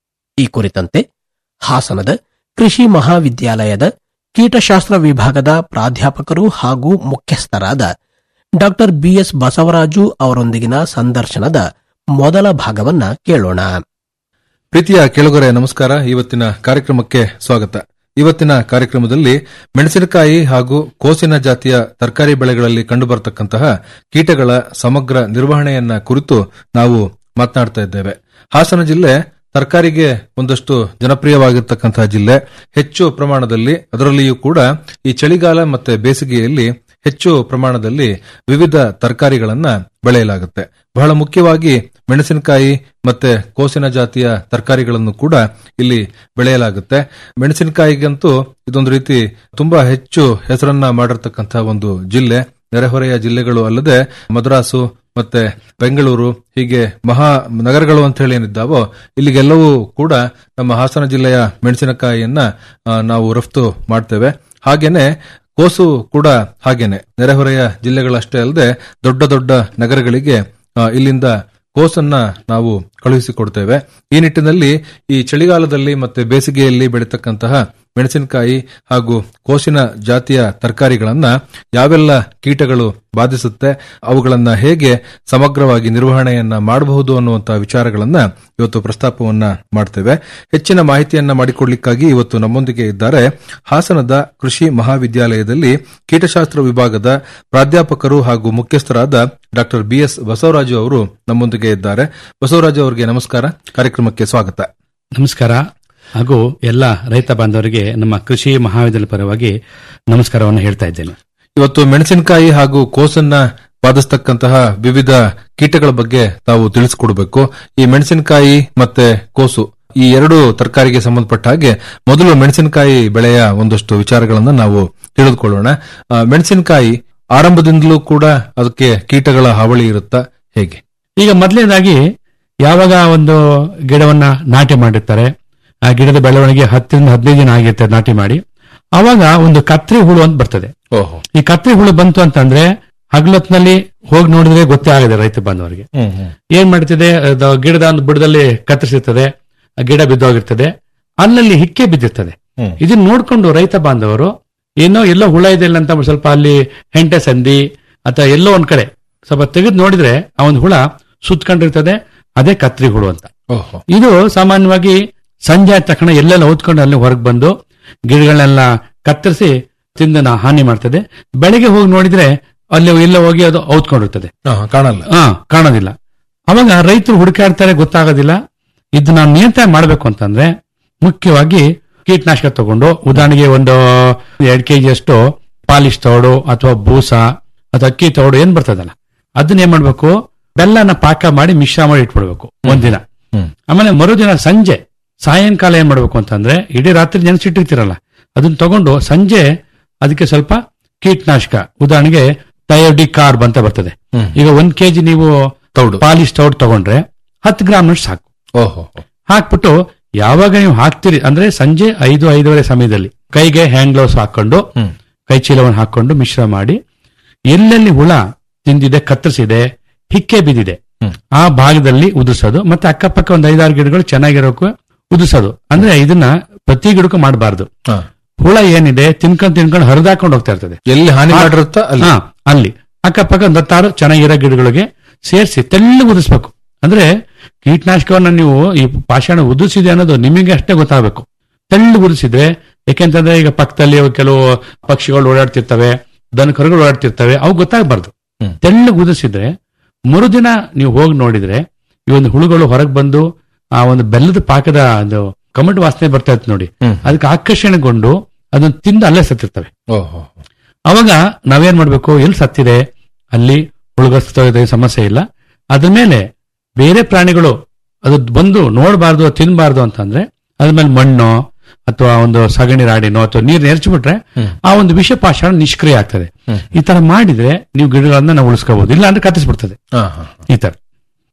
ಈ ಕುರಿತಂತೆ ಹಾಸನದ ಕೃಷಿ ಮಹಾವಿದ್ಯಾಲಯದ ಕೀಟಶಾಸ್ತ್ರ ವಿಭಾಗದ ಪ್ರಾಧ್ಯಾಪಕರು ಹಾಗೂ ಮುಖ್ಯಸ್ಥರಾದ ಡಾಕ್ಟರ್ ಬಿಎಸ್ ಬಸವರಾಜು ಅವರೊಂದಿಗಿನ ಸಂದರ್ಶನದ ಮೊದಲ ಭಾಗವನ್ನ ಕೇಳೋಣ ಪ್ರೀತಿಯ ಕೆಳಗರೆ ನಮಸ್ಕಾರ ಇವತ್ತಿನ ಕಾರ್ಯಕ್ರಮಕ್ಕೆ ಸ್ವಾಗತ ಇವತ್ತಿನ ಕಾರ್ಯಕ್ರಮದಲ್ಲಿ ಮೆಣಸಿನಕಾಯಿ ಹಾಗೂ ಕೋಸಿನ ಜಾತಿಯ ತರಕಾರಿ ಬೆಳೆಗಳಲ್ಲಿ ಕಂಡುಬರತಕ್ಕಂತಹ ಕೀಟಗಳ ಸಮಗ್ರ ನಿರ್ವಹಣೆಯನ್ನ ಕುರಿತು ನಾವು ಮಾತನಾಡ್ತಾ ಇದ್ದೇವೆ ಹಾಸನ ಜಿಲ್ಲೆ ತರಕಾರಿಗೆ ಒಂದಷ್ಟು ಜನಪ್ರಿಯವಾಗಿರ್ತಕ್ಕಂತಹ ಜಿಲ್ಲೆ ಹೆಚ್ಚು ಪ್ರಮಾಣದಲ್ಲಿ ಅದರಲ್ಲಿಯೂ ಕೂಡ ಈ ಚಳಿಗಾಲ ಮತ್ತೆ ಬೇಸಿಗೆಯಲ್ಲಿ ಹೆಚ್ಚು ಪ್ರಮಾಣದಲ್ಲಿ ವಿವಿಧ ತರಕಾರಿಗಳನ್ನ ಬೆಳೆಯಲಾಗುತ್ತೆ ಬಹಳ ಮುಖ್ಯವಾಗಿ ಮೆಣಸಿನಕಾಯಿ ಮತ್ತೆ ಕೋಸಿನ ಜಾತಿಯ ತರಕಾರಿಗಳನ್ನು ಕೂಡ ಇಲ್ಲಿ ಬೆಳೆಯಲಾಗುತ್ತೆ ಮೆಣಸಿನಕಾಯಿಗಂತೂ ಇದೊಂದು ರೀತಿ ತುಂಬಾ ಹೆಚ್ಚು ಹೆಸರನ್ನ ಮಾಡಿರ್ತಕ್ಕಂತಹ ಒಂದು ಜಿಲ್ಲೆ ನೆರೆಹೊರೆಯ ಜಿಲ್ಲೆಗಳು ಅಲ್ಲದೆ ಮದ್ರಾಸು ಮತ್ತೆ ಬೆಂಗಳೂರು ಹೀಗೆ ಮಹಾ ನಗರಗಳು ಅಂತ ಹೇಳಿ ಏನಿದ್ದಾವೋ ಇಲ್ಲಿಗೆಲ್ಲವೂ ಕೂಡ ನಮ್ಮ ಹಾಸನ ಜಿಲ್ಲೆಯ ಮೆಣಸಿನಕಾಯಿಯನ್ನ ಆ, ನಾವು ರಫ್ತು ಮಾಡ್ತೇವೆ ಹಾಗೇನೆ ಕೋಸು ಕೂಡ ಹಾಗೇನೆ ನೆರೆಹೊರೆಯ ಜಿಲ್ಲೆಗಳಷ್ಟೇ ಅಲ್ಲದೆ ದೊಡ್ಡ ದೊಡ್ಡ ನಗರಗಳಿಗೆ ಆ, ಇಲ್ಲಿಂದ ಕೋಸನ್ನ ನಾವು ಕಳುಹಿಸಿಕೊಡ್ತೇವೆ ಈ ನಿಟ್ಟಿನಲ್ಲಿ ಈ ಚಳಿಗಾಲದಲ್ಲಿ ಮತ್ತೆ ಬೇಸಿಗೆಯಲ್ಲಿ ಬೆಳೀತಕ್ಕಂತಹ ಮೆಣಸಿನಕಾಯಿ ಹಾಗೂ ಕೋಸಿನ ಜಾತಿಯ ತರಕಾರಿಗಳನ್ನ ಯಾವೆಲ್ಲ ಕೀಟಗಳು ಬಾಧಿಸುತ್ತೆ ಅವುಗಳನ್ನ ಹೇಗೆ ಸಮಗ್ರವಾಗಿ ನಿರ್ವಹಣೆಯನ್ನ ಮಾಡಬಹುದು ಅನ್ನುವಂತಹ ವಿಚಾರಗಳನ್ನ ಇವತ್ತು ಪ್ರಸ್ತಾಪವನ್ನ ಮಾಡ್ತೇವೆ ಹೆಚ್ಚಿನ ಮಾಹಿತಿಯನ್ನ ಮಾಡಿಕೊಡ್ಲಿಕ್ಕಾಗಿ ಇವತ್ತು ನಮ್ಮೊಂದಿಗೆ ಇದ್ದಾರೆ ಹಾಸನದ ಕೃಷಿ ಮಹಾವಿದ್ಯಾಲಯದಲ್ಲಿ ಕೀಟಶಾಸ್ತ್ರ ವಿಭಾಗದ ಪ್ರಾಧ್ಯಾಪಕರು ಹಾಗೂ ಮುಖ್ಯಸ್ಥರಾದ ಡಾಕ್ಟರ್ ಬಿಎಸ್ ಬಸವರಾಜು ಅವರು ನಮ್ಮೊಂದಿಗೆ ಇದ್ದಾರೆ ಬಸವರಾಜು ಅವರಿಗೆ ನಮಸ್ಕಾರ ಕಾರ್ಯಕ್ರಮಕ್ಕೆ ಸ್ವಾಗತ ನಮಸ್ಕಾರ ಹಾಗೂ ಎಲ್ಲ ರೈತ ಬಾಂಧವರಿಗೆ ನಮ್ಮ ಕೃಷಿ ಮಹಾವಿದ್ಯಾಲಯ ಪರವಾಗಿ ನಮಸ್ಕಾರವನ್ನು ಹೇಳ್ತಾ ಇದ್ದೇನೆ ಇವತ್ತು ಮೆಣಸಿನಕಾಯಿ ಹಾಗೂ ಕೋಸನ್ನ ಬಾಧಿಸ್ತಕ್ಕಂತಹ ವಿವಿಧ ಕೀಟಗಳ ಬಗ್ಗೆ ತಾವು ತಿಳಿಸಿಕೊಡ್ಬೇಕು ಈ ಮೆಣಸಿನಕಾಯಿ ಮತ್ತೆ ಕೋಸು ಈ ಎರಡು ತರಕಾರಿಗೆ ಸಂಬಂಧಪಟ್ಟ ಹಾಗೆ ಮೊದಲು ಮೆಣಸಿನಕಾಯಿ ಬೆಳೆಯ ಒಂದಷ್ಟು ವಿಚಾರಗಳನ್ನ ನಾವು ತಿಳಿದುಕೊಳ್ಳೋಣ ಆ, ಮೆಣಸಿನಕಾಯಿ ಆರಂಭದಿಂದಲೂ ಕೂಡ ಅದಕ್ಕೆ ಕೀಟಗಳ ಹಾವಳಿ ಇರುತ್ತಾ ಹೇಗೆ ಈಗ ಮೊದಲನೇದಾಗಿ ಯಾವಾಗ ಒಂದು ಗಿಡವನ್ನ ನಾಟಿ ಮಾಡಿರ್ತಾರೆ ಆ ಗಿಡದ ಬೆಳವಣಿಗೆ ಹತ್ತರಿಂದ ಹದಿನೈದು ದಿನ ಆಗಿರ್ತದೆ ನಾಟಿ ಮಾಡಿ ಅವಾಗ ಒಂದು ಕತ್ರಿ ಹುಳು ಅಂತ ಬರ್ತದೆ ಓಹೋ ಈ ಕತ್ರಿ ಹುಳು ಬಂತು ಅಂತಂದ್ರೆ ಹಗಲೊತ್ನಲ್ಲಿ ಹೋಗಿ ನೋಡಿದ್ರೆ ಗೊತ್ತೇ ಆಗದೆ ರೈತ ಬಾಂಧವರಿಗೆ ಏನ್ ಮಾಡ್ತಿದೆ ಅದು ಗಿಡದ ಒಂದು ಬುಡದಲ್ಲಿ ಕತ್ತರಿಸಿರ್ತದೆ ಆ ಗಿಡ ಬಿದ್ದೋಗಿರ್ತದೆ ಅಲ್ಲಲ್ಲಿ ಹಿಕ್ಕೆ ಬಿದ್ದಿರ್ತದೆ ಇದನ್ನ ನೋಡ್ಕೊಂಡು ರೈತ ಬಾಂಧವರು ಏನೋ ಎಲ್ಲೋ ಹುಳ ಇದೆ ಇಲ್ಲ ಅಂತ ಸ್ವಲ್ಪ ಅಲ್ಲಿ ಹೆಂಟೆ ಸಂದಿ ಅಥವಾ ಎಲ್ಲೋ ಒಂದ್ ಕಡೆ ಸ್ವಲ್ಪ ತೆಗೆದು ನೋಡಿದ್ರೆ ಆ ಒಂದು ಹುಳ ಸುತ್ಕೊಂಡಿರ್ತದೆ ಅದೇ ಕತ್ರಿ ಹುಳು ಅಂತ ಓಹೋ ಇದು ಸಾಮಾನ್ಯವಾಗಿ ಸಂಜೆ ಆದ ತಕ್ಷಣ ಎಲ್ಲೆಲ್ಲ ಓದ್ಕೊಂಡು ಅಲ್ಲಿ ಹೊರಗೆ ಬಂದು ಗಿಡಗಳನ್ನೆಲ್ಲ ಕತ್ತರಿಸಿ ತಿಂದು ನಾ- ಹಾನಿ ಮಾಡ್ತದೆ ಬೆಳಗ್ಗೆ ಹೋಗಿ ನೋಡಿದ್ರೆ ಅಲ್ಲಿ ಎಲ್ಲ ಹೋಗಿ ಅದು ಔತ್ಕೊಂಡಿರ್ತದೆ ಆ, ಕಾಣಲ್ಲ ಹಾ ಕಾಣೋದಿಲ್ಲ ಅವಾಗ ರೈತರು ಹುಡುಕಾಡ್ತಾರೆ ಗೊತ್ತಾಗೋದಿಲ್ಲ ಇದನ್ನ ನಿಯಂತ್ರಣ ಮಾಡಬೇಕು ಅಂತಂದ್ರೆ ಮುಖ್ಯವಾಗಿ ಕೀಟನಾಶಕ ತಗೊಂಡು ಉದಾಹರಣೆಗೆ ಒಂದು ಎರಡ್ ಕೆಜಿ ಅಷ್ಟು ಪಾಲಿಶ್ ತೋಡು ಅಥವಾ ಬೂಸ ಅಥವಾ ಅಕ್ಕಿ ತೋಡು ಏನ್ ಬರ್ತದಲ್ಲ ಅದನ್ನ ಏನ್ ಮಾಡ್ಬೇಕು ಬೆಲ್ಲನ ಪಾಕ ಮಾಡಿ ಮಿಶ್ರ ಮಾಡಿ ಇಟ್ಬಿಡ್ಬೇಕು ಒಂದಿನ ಆಮೇಲೆ ಮರುದಿನ ಸಂಜೆ ಸಾಯಂಕಾಲ ಏನ್ ಮಾಡ್ಬೇಕು ಅಂತಂದ್ರೆ ಇಡೀ ರಾತ್ರಿ ನೆನೆಸಿಟ್ಟಿರ್ತೀರಲ್ಲ ಅದನ್ನ ತಗೊಂಡು ಸಂಜೆ ಅದಕ್ಕೆ ಸ್ವಲ್ಪ ಕೀಟನಾಶಕ ಉದಾಹರಣೆಗೆ ಟಯೋಡಿ ಕಾರ್ಬ್ ಅಂತ ಬರ್ತದೆ ಈಗ ಒಂದ್ ಕೆಜಿ ನೀವು ತೌಡು ಪಾಲಿಶ್ ತೌಡ್ ತಗೊಂಡ್ರೆ ಹತ್ತು ಗ್ರಾಮ್ ಸಾಕು ಓಹೋ ಹಾಕ್ಬಿಟ್ಟು ಯಾವಾಗ ನೀವು ಹಾಕ್ತೀರಿ ಅಂದ್ರೆ ಸಂಜೆ ಐದು ಐದೂವರೆ ಸಮಯದಲ್ಲಿ ಕೈಗೆ ಹ್ಯಾಂಡ್ ಗ್ಲೌಸ್ ಹಾಕೊಂಡು ಕೈ ಚೀಲವನ್ನು ಹಾಕೊಂಡು ಮಿಶ್ರ ಮಾಡಿ ಎಲ್ಲೆಲ್ಲಿ ಹುಳ ತಿಂದಿದೆ ಕತ್ತರಿಸಿದೆ ಹಿಕ್ಕೆ ಬಿದ್ದಿದೆ ಆ ಭಾಗದಲ್ಲಿ ಉದಿಸೋದು ಮತ್ತೆ ಅಕ್ಕಪಕ್ಕ ಒಂದು ಐದಾರು ಗಿಡಗಳು ಚೆನ್ನಾಗಿರೋಕೆ ಉದಿಸೋದು ಅಂದ್ರೆ ಇದನ್ನ ಪ್ರತಿ ಗಿಡಕ್ಕೂ ಮಾಡಬಾರ್ದು ಹುಳ ಏನಿದೆ ತಿನ್ಕೊಂಡ್ ತಿನ್ಕೊಂಡು ಹರಿದಾಕೊಂಡು ಹೋಗ್ತಾ ಇರ್ತದೆ ಎಲ್ಲಿ ಹಾನಿ ಆ- ಮಾಡಿರುತ್ತೋ ಅಲ್ಲಿ ಹಾ, ಅಲ್ಲಿ ಅಕ್ಕಪಕ್ಕ ಒಂದು ಹತ್ತಾರು ಚೆನ್ನಾಗಿರೋ ಗಿಡಗಳಿಗೆ ಸೇರಿಸಿ ತೆಳ್ಳಗೆ ಉದಿಸ್ಬೇಕು ಅಂದ್ರೆ ಕೀಟನಾಶಕವನ್ನ ನೀವು ಈ ಪಾಷಾಣ ಉದಿಸಿದೆ ಅನ್ನೋದು ನಿಮಗೆ ಅಷ್ಟೇ ಗೊತ್ತಾಗಬೇಕು ತೆಳ್ಳು ಉದಿಸಿದ್ರೆ ಯಾಕೆಂತಂದ್ರೆ ಈಗ ಪಕ್ಕದಲ್ಲಿ ಕೆಲವು ಪಕ್ಷಿಗಳು ಓಡಾಡ್ತಿರ್ತವೆ ದನ ಕರುಗಳು ಓಡಾಡ್ತಿರ್ತವೆ ಅವು ಗೊತ್ತಾಗಬಾರ್ದು ತೆಳ್ಳಗೆ ಉದಿಸಿದ್ರೆ ಮರುದಿನ ನೀವು ಹೋಗಿ ನೋಡಿದ್ರೆ ಈ ಒಂದು ಹುಳುಗಳು ಹೊರಗೆ ಬಂದು ಆ ಒಂದು ಬೆಲ್ಲದ ಪಾಕದ ಒಂದು ಕಮಟ್ ವಾಸನೆ ಬರ್ತಾ ಇತ್ತು ನೋಡಿ ಅದಕ್ಕೆ ಆಕರ್ಷಣೆಗೊಂಡು ಅದನ್ನ ತಿಂದು ಅಲ್ಲೇ ಸತ್ತಿರ್ತವೆ ಓಹೋ ಅವಾಗ ನಾವೇನ್ ಮಾಡ್ಬೇಕು ಎಲ್ಲಿ ಸತ್ತಿದೆ ಅಲ್ಲಿ ಹುಳುಗಸ್ತೋಗಿದೆ ಸಮಸ್ಯೆ ಇಲ್ಲ ಅದ್ರ ಮೇಲೆ ಬೇರೆ ಪ್ರಾಣಿಗಳು ಅದು ಬಂದು ನೋಡಬಾರ್ದು ತಿನ್ಬಾರ್ದು ಅಂತಂದ್ರೆ ಅದ್ರ ಮೇಲೆ ಮಣ್ಣು ಅಥವಾ ಒಂದು ಸಗಣಿ ರಾಡಿನೋ ಅಥವಾ ನೀರು ನೆರೆಚ್ಬಿಟ್ರೆ ಆ ಒಂದು ವಿಷ ಪಾಷಾಣ ನಿಷ್ಕ್ರಿಯ ಆಗ್ತದೆ ಈ ತರ ಮಾಡಿದ್ರೆ ನೀವು ಗಿಡಗಳನ್ನ ನಾವು ಉಳಿಸ್ಕೋಬಹುದು ಇಲ್ಲ ಅಂದ್ರೆ ಕತ್ತಿಸ್ಬಿಡ್ತದೆ ಹಾ, ಹಾ. ಈ ತರ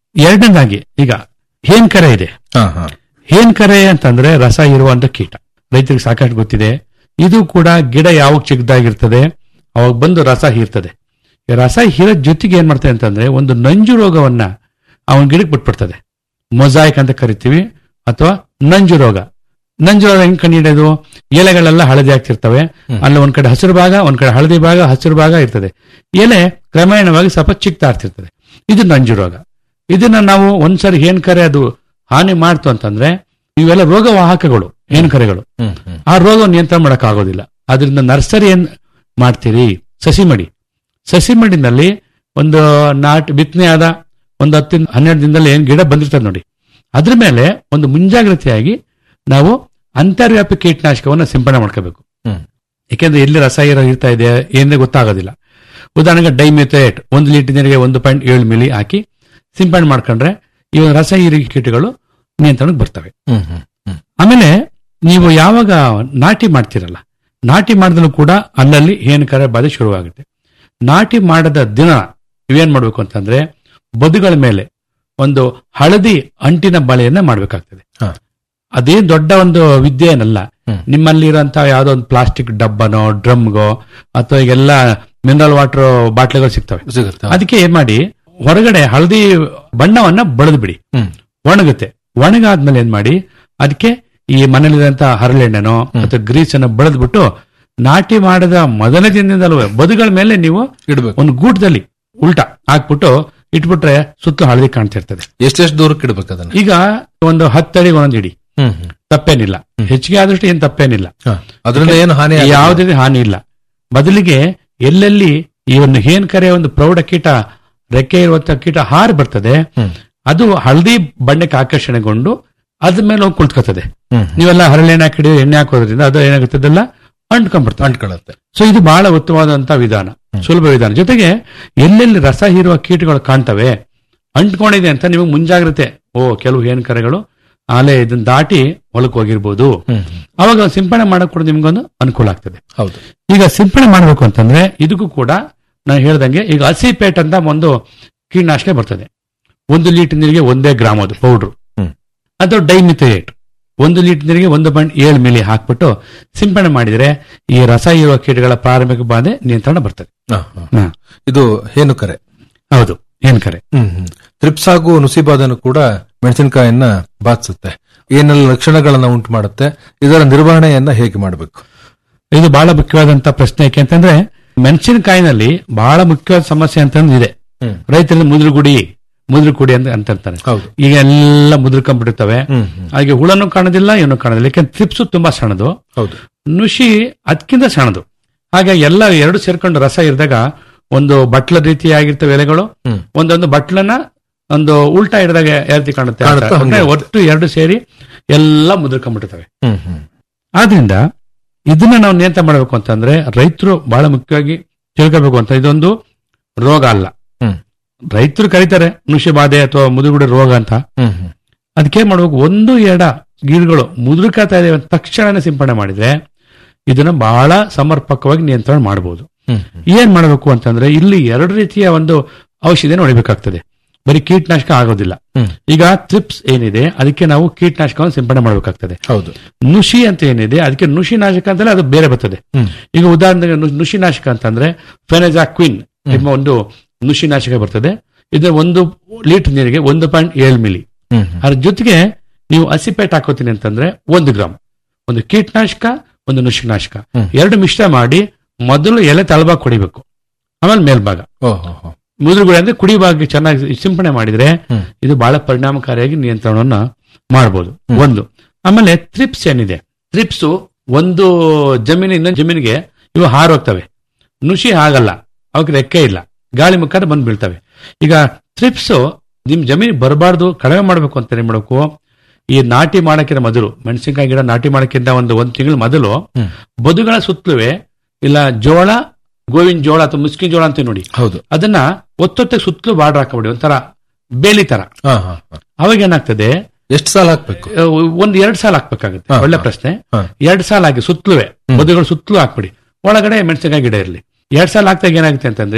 ಎರಡನೇದಾಗಿ ಈಗ ಹೇನ್ ಕರೆ ಇದೆ ಹಾ ಹಾ ಹೇನ್ ಕರೆ ಅಂತಂದ್ರೆ ರಸ ಇರುವಂತ ಕೀಟ ರೈತರಿಗೆ ಸಾಕಷ್ಟು ಗೊತ್ತಿದೆ ಇದು ಕೂಡ ಗಿಡ ಯಾವಾಗ ಚಿಕ್ಕದಾಗಿರ್ತದೆ ಅವಾಗ ಬಂದು ರಸ ಹೀರ್ತದೆ ಈ ರಸ ಹೀರೋದ್ ಜೊತೆಗೆ ಏನ್ ಮಾಡ್ತದೆ ಅಂತಂದ್ರೆ ಒಂದು ನಂಜು ರೋಗವನ್ನ ಅವನ ಗಿಡಕ್ಕೆ ಬಿಟ್ಬಿಡ್ತದೆ ಮೊಸಾಯಿಕ್ ಅಂತ ಕರಿತೀವಿ ಅಥವಾ ನಂಜು ರೋಗ ನಂಜು ರೋಗ ಹೆಂಗ್ ಕಂಡಿಡಿಯೋದು ಎಲೆಗಳೆಲ್ಲ ಹಳದಿ ಆಗ್ತಿರ್ತವೆ ಅಲ್ಲಿ ಒಂದ್ ಕಡೆ ಹಸಿರು ಭಾಗ ಒಂದ್ ಕಡೆ ಹಳದಿ ಭಾಗ ಹಸಿರು ಭಾಗ ಇರ್ತದೆ ಎಲೆ ಕ್ರಮೇಣವಾಗಿ ಸ್ವಲ್ಪ ಚಿಕ್ತಾ ಇರ್ತಿರ್ತದೆ ಇದು ನಂಜು ರೋಗ ಇದನ್ನ ನಾವು ಒಂದ್ಸರಿ ಏನ್ ಕರೆ ಅದು ಹಾನಿ ಮಾಡ್ತು ಅಂತಂದ್ರೆ ಇವೆಲ್ಲ ರೋಗವಾಹಕಗಳು ಏನ್ ಕರೆಗಳು ಆ ರೋಗ ನಿಯಂತ್ರಣ ಮಾಡಕ್ ಆಗೋದಿಲ್ಲ ಅದರಿಂದ ನರ್ಸರಿ ಏನ್ ಮಾಡ್ತೀರಿ ಸಸಿ ಮಡಿ ಸಸಿ ಮಡಿನಲ್ಲಿ ಒಂದು ನಾಟಿ ಬಿತ್ತನೆ ಆದ ಒಂದು ಹತ್ತಿನ ಹನ್ನೆರಡು ದಿನದಲ್ಲಿ ಏನ್ ಗಿಡ ಬಂದಿರ್ತದೆ ನೋಡಿ ಅದ್ರ ಮೇಲೆ ಒಂದು ಮುಂಜಾಗ್ರತೆಯಾಗಿ ನಾವು ಅಂತರ್ವ್ಯಾಪಿ ಕೀಟನಾಶಕವನ್ನ ಸಿಂಪಡಣೆ ಮಾಡ್ಕೋಬೇಕು ಯಾಕೆಂದ್ರೆ ಎಲ್ಲಿ ರಸ ಇರೋ ಇರ್ತಾ ಇದೆ ಏನೇ ಗೊತ್ತಾಗೋದಿಲ್ಲ ಉದಾಹರಣೆಗೆ ಡೈಮೆಥೇಟ್ ಒಂದು ಲೀಟರ್ ನೀರಿಗೆ ಒಂದು ಪಾಯಿಂಟ್ ಏಳು ಮಿಲಿ ಹಾಕಿ ಸಿಂಪಡಣೆ ಮಾಡ್ಕೊಂಡ್ರೆ ಈ ಒಂದು ರಸ ಹೀರಿ ಕೀಟಗಳು ನಿಯಂತ್ರಣಕ್ಕೆ ಬರ್ತವೆ ಹ್ಮ್ ಹ್ಮ್ ಹ್ಮ್ ಆಮೇಲೆ ನೀವು ಯಾವಾಗ ನಾಟಿ ಮಾಡ್ತಿರಲ್ಲ ನಾಟಿ ಮಾಡಿದಲ್ಲೂ ಕೂಡ ಅಲ್ಲಲ್ಲಿ ಹೇನಕರ ಬಾಧೆ ಶುರುವಾಗುತ್ತೆ ನಾಟಿ ಮಾಡದ ದಿನ ನೀವೇನ್ ಮಾಡ್ಬೇಕು ಅಂತಂದ್ರೆ ಬದುಗಳ ಮೇಲೆ ಒಂದು ಹಳದಿ ಅಂಟಿನ ಬಳೆಯನ್ನ ಮಾಡ್ಬೇಕಾಗ್ತದೆ ಹಾ. ಅದೇನ್ ದೊಡ್ಡ ಒಂದು ವಿದ್ಯೆ ಏನಲ್ಲ ನಿಮ್ಮಲ್ಲಿರುವಂತಹ ಯಾವ್ದೋ ಒಂದು ಪ್ಲಾಸ್ಟಿಕ್ ಡಬ್ಬನೋ ಡ್ರಮ್ಗೋ ಅಥವಾ ಈಗೆಲ್ಲ ಮಿನರಲ್ ವಾಟರ್ ಬಾಟ್ಲಿಗಳು ಸಿಗ್ತವೆ ಸಿಗುತ್ತೆ ಅದಕ್ಕೆ ಏನ್ ಮಾಡಿ ಹೊರಗಡೆ ಹಳದಿ ಬಣ್ಣವನ್ನ ಬಳಿದು ಬಿಡಿ ಒಣಗುತ್ತೆ ಒಣಗಾದ್ಮೇಲೆ ಏನ್ ಮಾಡಿ ಅದಕ್ಕೆ ಈ ಮನೇಲಿರುವಂತ ಹರಳೆಣ್ಣೆನೋ ಅಥವಾ ಗ್ರೀಸ್ ಅನ್ನು ಬಳದ್ಬಿಟ್ಟು ನಾಟಿ ಮಾಡಿದ ಮೊದಲನೇ ದಿನದಿಂದಲೂ ಬದುಗಳ ಮೇಲೆ ನೀವು ಇಡ್ಬೇಕು ಒಂದು ಗೂಟದಲ್ಲಿ ಉಲ್ಟಾ ಹಾಕ್ಬಿಟ್ಟು ಇಟ್ಬಿಟ್ರೆ ಸುತ್ತಲೂ ಹಳದಿ ಕಾಣ್ತಿರ್ತದೆ ಎಷ್ಟೆಷ್ಟು ದೂರಕ್ಕೆ ಇಡ್ಬೇಕು ಅದನ್ನ ಈಗ ಒಂದು ಹತ್ತಡಿ ಒಂದೊಂದು ಇಡಿ ಹ್ಮ್ ಹ್ಮ್ ತಪ್ಪೇನಿಲ್ಲ ಹೆಚ್ಚಿಗೆ ಆದಷ್ಟು ಏನ್ ತಪ್ಪೇನಿಲ್ಲ ಹಾ. ಅದರಿಂದ ಏನು ಹಾನಿ ಆಗಲ್ಲ. ಯಾವುದೇ ಹಾನಿ ಇಲ್ಲ ಬದಲಿಗೆ ಎಲ್ಲೆಲ್ಲಿ ಈ ಒಂದು ಹೇನ್ ಕರೆ ಒಂದು ಪ್ರೌಢ ಕೀಟ ರೆಕ್ಕೆ ಇರುವಂತ ಕೀಟ ಹಾರಿ ಬರ್ತದೆ ಅದು ಹಳದಿ ಬಣ್ಣಕ್ಕೆ ಆಕರ್ಷಣೆಗೊಂಡು ಅದ್ರ ಮೇಲೆ ಹೋಗಿ ಕುಳಿತುಕೊತದೆ ಹ್ಮ್. ನೀವೆಲ್ಲ ಹರಳೆಣ್ಣೆ ಹಾಕಿಡಿ ಎಣ್ಣೆ ಹಾಕೋದ್ರಿಂದ ಅದು ಏನಾಗುತ್ತದಲ್ಲ ಅಂಟ್ಕೊಂಡ್ಬಿಡ್ತದೆ ಅಂಟ್ಕೊಳ್ಳುತ್ತೆ ಸೊ ಇದು ಬಹಳ ಉತ್ತಮವಾದಂತಹ ವಿಧಾನ ಸುಲಭ ವಿಧಾನ ಜೊತೆಗೆ ಎಲ್ಲೆಲ್ಲಿ ರಸ ಹೀರುವ ಕೀಟಗಳು ಕಾಣ್ತವೆ ಅಂಟ್ಕೊಂಡಿದೆ ಅಂತ ನಿಮಗೆ ಮುಂಜಾಗ್ರತೆ ಓ ಕೆಲವು ಹೇನ್ ಕರೆಗಳು ಆಲೆ ಇದನ್ನ ದಾಟಿ ಹೊಲಕ್ಕೆ ಹೋಗಿರ್ಬೋದು ಅವಾಗ ಸಿಂಪಡಣೆ ಮಾಡಕ್ ಕೂಡ ನಿಮ್ಗೊಂದು ಅನುಕೂಲ ಆಗ್ತದೆ ಹೌದು ಈಗ ಸಿಂಪಡಣೆ ಮಾಡಬೇಕು ಅಂತಂದ್ರೆ ಇದಕ್ಕೂ ಕೂಡ ನಾನು ಹೇಳ್ದಂಗೆ ಈಗ ಹಸಿಪೇಟ್ ಅಂತ ಒಂದು ಕೀಟನಾಶಕ ಬರ್ತದೆ ಒಂದು ಲೀಟರ್ ನೀರಿಗೆ ಒಂದೇ ಗ್ರಾಮ್ ಅದು ಪೌಡ್ರು ಅಥವಾ ಡೈಮಿಥೇಟ್ ಒಂದು ಲೀಟರ್ ನೀರಿಗೆ ಒಂದು ಪಾಯಿಂಟ್ ಏಳು ಮಿಲಿ ಹಾಕ್ಬಿಟ್ಟು ಸಿಂಪಡಣೆ ಮಾಡಿದ್ರೆ ಈ ರಸ ಇರುವ ಕೀಟಗಳ ಪ್ರಾರಂಭಿಕ ಬಾಧೆ ನಿಯಂತ್ರಣ ಬರ್ತದೆ ಹಾ, ಹಾ. ಹಾ. ಇದು ಹೇನು ಕರೆ ಹೌದು ಏನ್ ಕರೆ ಹ್ಮ್ ಹ್ಮ್ ತ್ರಿಪ್ಸ್ ಹಾಗೂ ನುಸಿಬಾಧನು ಕೂಡ ಮೆಣಸಿನಕಾಯನ್ನ ಬಾಧಿಸುತ್ತೆ ಏನೆಲ್ಲ ಲಕ್ಷಣಗಳನ್ನ ಉಂಟು ಮಾಡುತ್ತೆ ಇದರ ನಿರ್ವಹಣೆಯನ್ನ ಹೇಗೆ ಮಾಡಬೇಕು ಇದು ಬಹಳ ಮುಖ್ಯವಾದಂತ ಪ್ರಶ್ನೆ ಯಾಕೆ ಅಂತಂದ್ರೆ ಮೆಣಸಿನಕಾಯಿನಲ್ಲಿ ಬಹಳ ಮುಖ್ಯವಾದ ಸಮಸ್ಯೆ ಅಂತಂದ್ರೆ ಇದೆ ಹ್ಮ್. ರೈತರಲ್ಲಿ ಮುದ್ರುಗುಡಿ ಮುದ್ರುಗುಡಿ ಅಂತ ಅಂತ ಇರ್ತಾರೆ ಹೌದು ಈಗ ಎಲ್ಲ ಮುದ್ರಕೊಂಡ್ಬಿಟ್ಟಿರ್ತವೆ ಹ್ಮ್, ಹ್ಮ್. ಹಾಗೆ ಹುಳನು ಕಾಣೋದಿಲ್ಲ ಏನು ಕಾಣೋದಿಲ್ಲ ಯಾಕಂದ್ರೆ ತ್ರಿಪ್ಸು ತುಂಬಾ ಸಣ್ಣದು ಹೌದು ನುಷಿ ಅದಕ್ಕಿಂತ ಸಣ್ಣದು ಹಾಗೆ ಎಲ್ಲ ಎರಡು ಸೇರ್ಕೊಂಡು ರಸ ಇರಿದಾಗ ಒಂದು ಬಟ್ಲ ರೀತಿಯಾಗಿರ್ತವೆ ಎಲೆಗಳು ಹ್ಮ್. ಒಂದೊಂದು ಬಟ್ಲನ್ನ ಒಂದು ಉಲ್ಟಾ ಹಿಡಿದಾಗ ಯಾವ ರೀತಿ ಕಾಣುತ್ತೆ ಅಂತ. ಕಾಣುತ್ತೆ, ಹಂಗೆ ಅಂದ್ರೆ ಒಟ್ಟು ಎರಡು ಸೇರಿ ಎಲ್ಲ ಮುದ್ರಕೊಂಡ್ಬಿಟ್ಟಿರ್ತವೆ ಹ್ಮ್ ಹ್ಮ್ ಆದ್ರಿಂದ ಇದನ್ನ ನಾವು ನಿಯಂತ್ರಣ ಮಾಡಬೇಕು ಅಂತಂದ್ರೆ ರೈತರು ಬಹಳ ಮುಖ್ಯವಾಗಿ ತಿಳ್ಕೋಬೇಕು ಅಂತ ಇದೊಂದು ರೋಗ ಅಲ್ಲ ಹ್ಮ್. ರೈತರು ಕರೀತಾರೆ ನುಷಿ ಬಾಧೆ ಅಥವಾ ಮುದುಗುಡಿ ರೋಗ ಅಂತ ಹ್ಮ್ ಹ್ಮ್ ಅದಕ್ಕೆ ಮಾಡ್ಬೇಕು ಒಂದು ಎಡ ಗಿಡಗಳು ಮುದುರ್ಕಾತಾ ಇದೆ ಅಂತ ತಕ್ಷಣ ಸಿಂಪಡಣೆ ಮಾಡಿದ್ರೆ ಇದನ್ನ ಬಹಳ ಸಮರ್ಪಕವಾಗಿ ನಿಯಂತ್ರಣ ಮಾಡಬಹುದು ಹ್ಮ್ ಏನ್ ಮಾಡಬೇಕು ಅಂತಂದ್ರೆ ಇಲ್ಲಿ ಎರಡು ರೀತಿಯ ಒಂದು ಔಷಧಿಯನ್ನು ಹೊಡಿಬೇಕಾಗ್ತದೆ ಬರೀ ಕೀಟನಾಶಕ ಆಗೋದಿಲ್ಲ ಹ್ಮ್. ಈಗ ತ್ರಿಪ್ಸ್ ಏನಿದೆ ಅದಕ್ಕೆ ನಾವು ಕೀಟನಾಶಕವನ್ನು ಸಿಂಪಡಣೆ ಮಾಡಬೇಕಾಗ್ತದೆ ಹೌದು ನುಷಿ ಅಂತ ಏನಿದೆ ಅದಕ್ಕೆ ನುಷಿನಾಶಕ ಅಂತಲೇ ಅದು ಬೇರೆ ಬರ್ತದೆ ಹ್ಮ್. ಈಗ ಉದಾಹರಣೆಗೆ ನು- ನುಷಿನಾಶಕ ಅಂತಂದ್ರೆ ಫೆನೆಜಾಕ್ವಿನ್ ಎಂಬ ಒಂದು ನುಷಿನಾಶಕ ಬರ್ತದೆ ಇದು ಒಂದು ಲೀಟರ್ ನೀರಿಗೆ ಒಂದು ಪಾಯಿಂಟ್ ಏಳು ಮಿಲಿ ಹ್ಮ್ ಅದ್ರ ಜೊತೆಗೆ ನೀವು ಹಸಿಪೇಟ್ ಹಾಕೋತೀನಿ ಅಂತಂದ್ರೆ ಒಂದು ಗ್ರಾಮ್ ಒಂದು ಕೀಟನಾಶಕ ಒಂದು ನುಷಿನಾಶಕ ಎರಡು ಮಿಶ್ರ ಮಾಡಿ ಮೊದಲು ಎಲೆ ತಳಭಾಗ ಕುಡಿಬೇಕು ಆಮೇಲೆ ಮೇಲ್ಭಾಗ ಓಹೋ ಹೋ. ಮುದುರುಗುಳಿ ಅಂದ್ರೆ ಕುಡಿ ಭಾಗ ಚೆನ್ನಾಗಿ ಸಿಂಪಡಣೆ ಮಾಡಿದ್ರೆ ಹ್ಮ್. ಇದು ಬಹಳ ಪರಿಣಾಮಕಾರಿಯಾಗಿ ನಿಯಂತ್ರಣವನ್ನ ಮಾಡಬಹುದು ಒಂದು ಆಮೇಲೆ ತ್ರಿಪ್ಸ್ ಏನಿದೆ ತ್ರಿಪ್ಸ್ ಒಂದು ಜಮೀನು ಇನ್ನೊಂದು ಜಮೀನಿಗೆ ಇವು ಹಾರೋಗ್ತವೆ ನುಷಿ ಆಗಲ್ಲ ಅವಕ್ಕೆ ರೆಕ್ಕೆ ಇಲ್ಲ ಗಾಳಿ ಮುಖಾಂತರ ಬಂದು ಬೀಳ್ತವೆ ಈಗ ತ್ರಿಪ್ಸ್ ನಿಮ್ ಜಮೀನಿಗೆ ಬರಬಾರ್ದು ಕಡಿಮೆ ಮಾಡ್ಬೇಕು ಅಂತ ಏನ್ ಮಾಡಬೇಕು ಈ ನಾಟಿ ಮಾಡಕ್ಕಿಂತ ಮೊದಲು ಮೆಣಸಿನಕಾಯಿ ಗಿಡ ನಾಟಿ ಮಾಡಕ್ಕಿಂತ ಒಂದು ಒಂದ್ ತಿಂಗಳ ಮೊದಲು ಹ್ಮ್. ಬದುಗಳ ಸುತ್ತಲುವೆ ಇಲ್ಲ ಜೋಳ ಗೋವಿನ ಜೋಳ ಅಥವಾ ಮುಸ್ಕಿನ ಜೋಳ ಅಂತ ನೋಡಿ ಹೌದು ಅದನ್ನ ಒತ್ತೊತ್ತೆ ಸುತ್ತಲೂ ಬಾರ್ಡರ್ ಹಾಕಬಿಡಿ ಒಂಥರ ಬೇಲಿ ತರ ಹಾ ಹಾ ಹಾ. ಅವಾಗ ಏನಾಗ್ತದೆ ಎಷ್ಟು ಸಾಲ ಹಾಕ್ಬೇಕು ಆ, ಒಂದ್ ಎರಡ್ ಸಾಲ ಹಾಕ್ಬೇಕಾಗುತ್ತೆ ಹಾ, ಒಳ್ಳೆ ಹಾ. ಪ್ರಶ್ನೆ ಹಾ. ಎರಡ್ ಸಾಲ ಹಾಕಿ ಸುತ್ತಲುವೆ ಬದುಗಳು ಸುತ್ತಲೂ ಹಾಕ್ಬಿಡಿ ಒಳಗಡೆ ಮೆಣಸಿನಕಾಯಿ ಗಿಡ ಇರಲಿ ಎರಡ್ ಸಾಲ ಹಾಕ್ದಾಗ ಏನಾಗುತ್ತೆ ಅಂತಂದ್ರೆ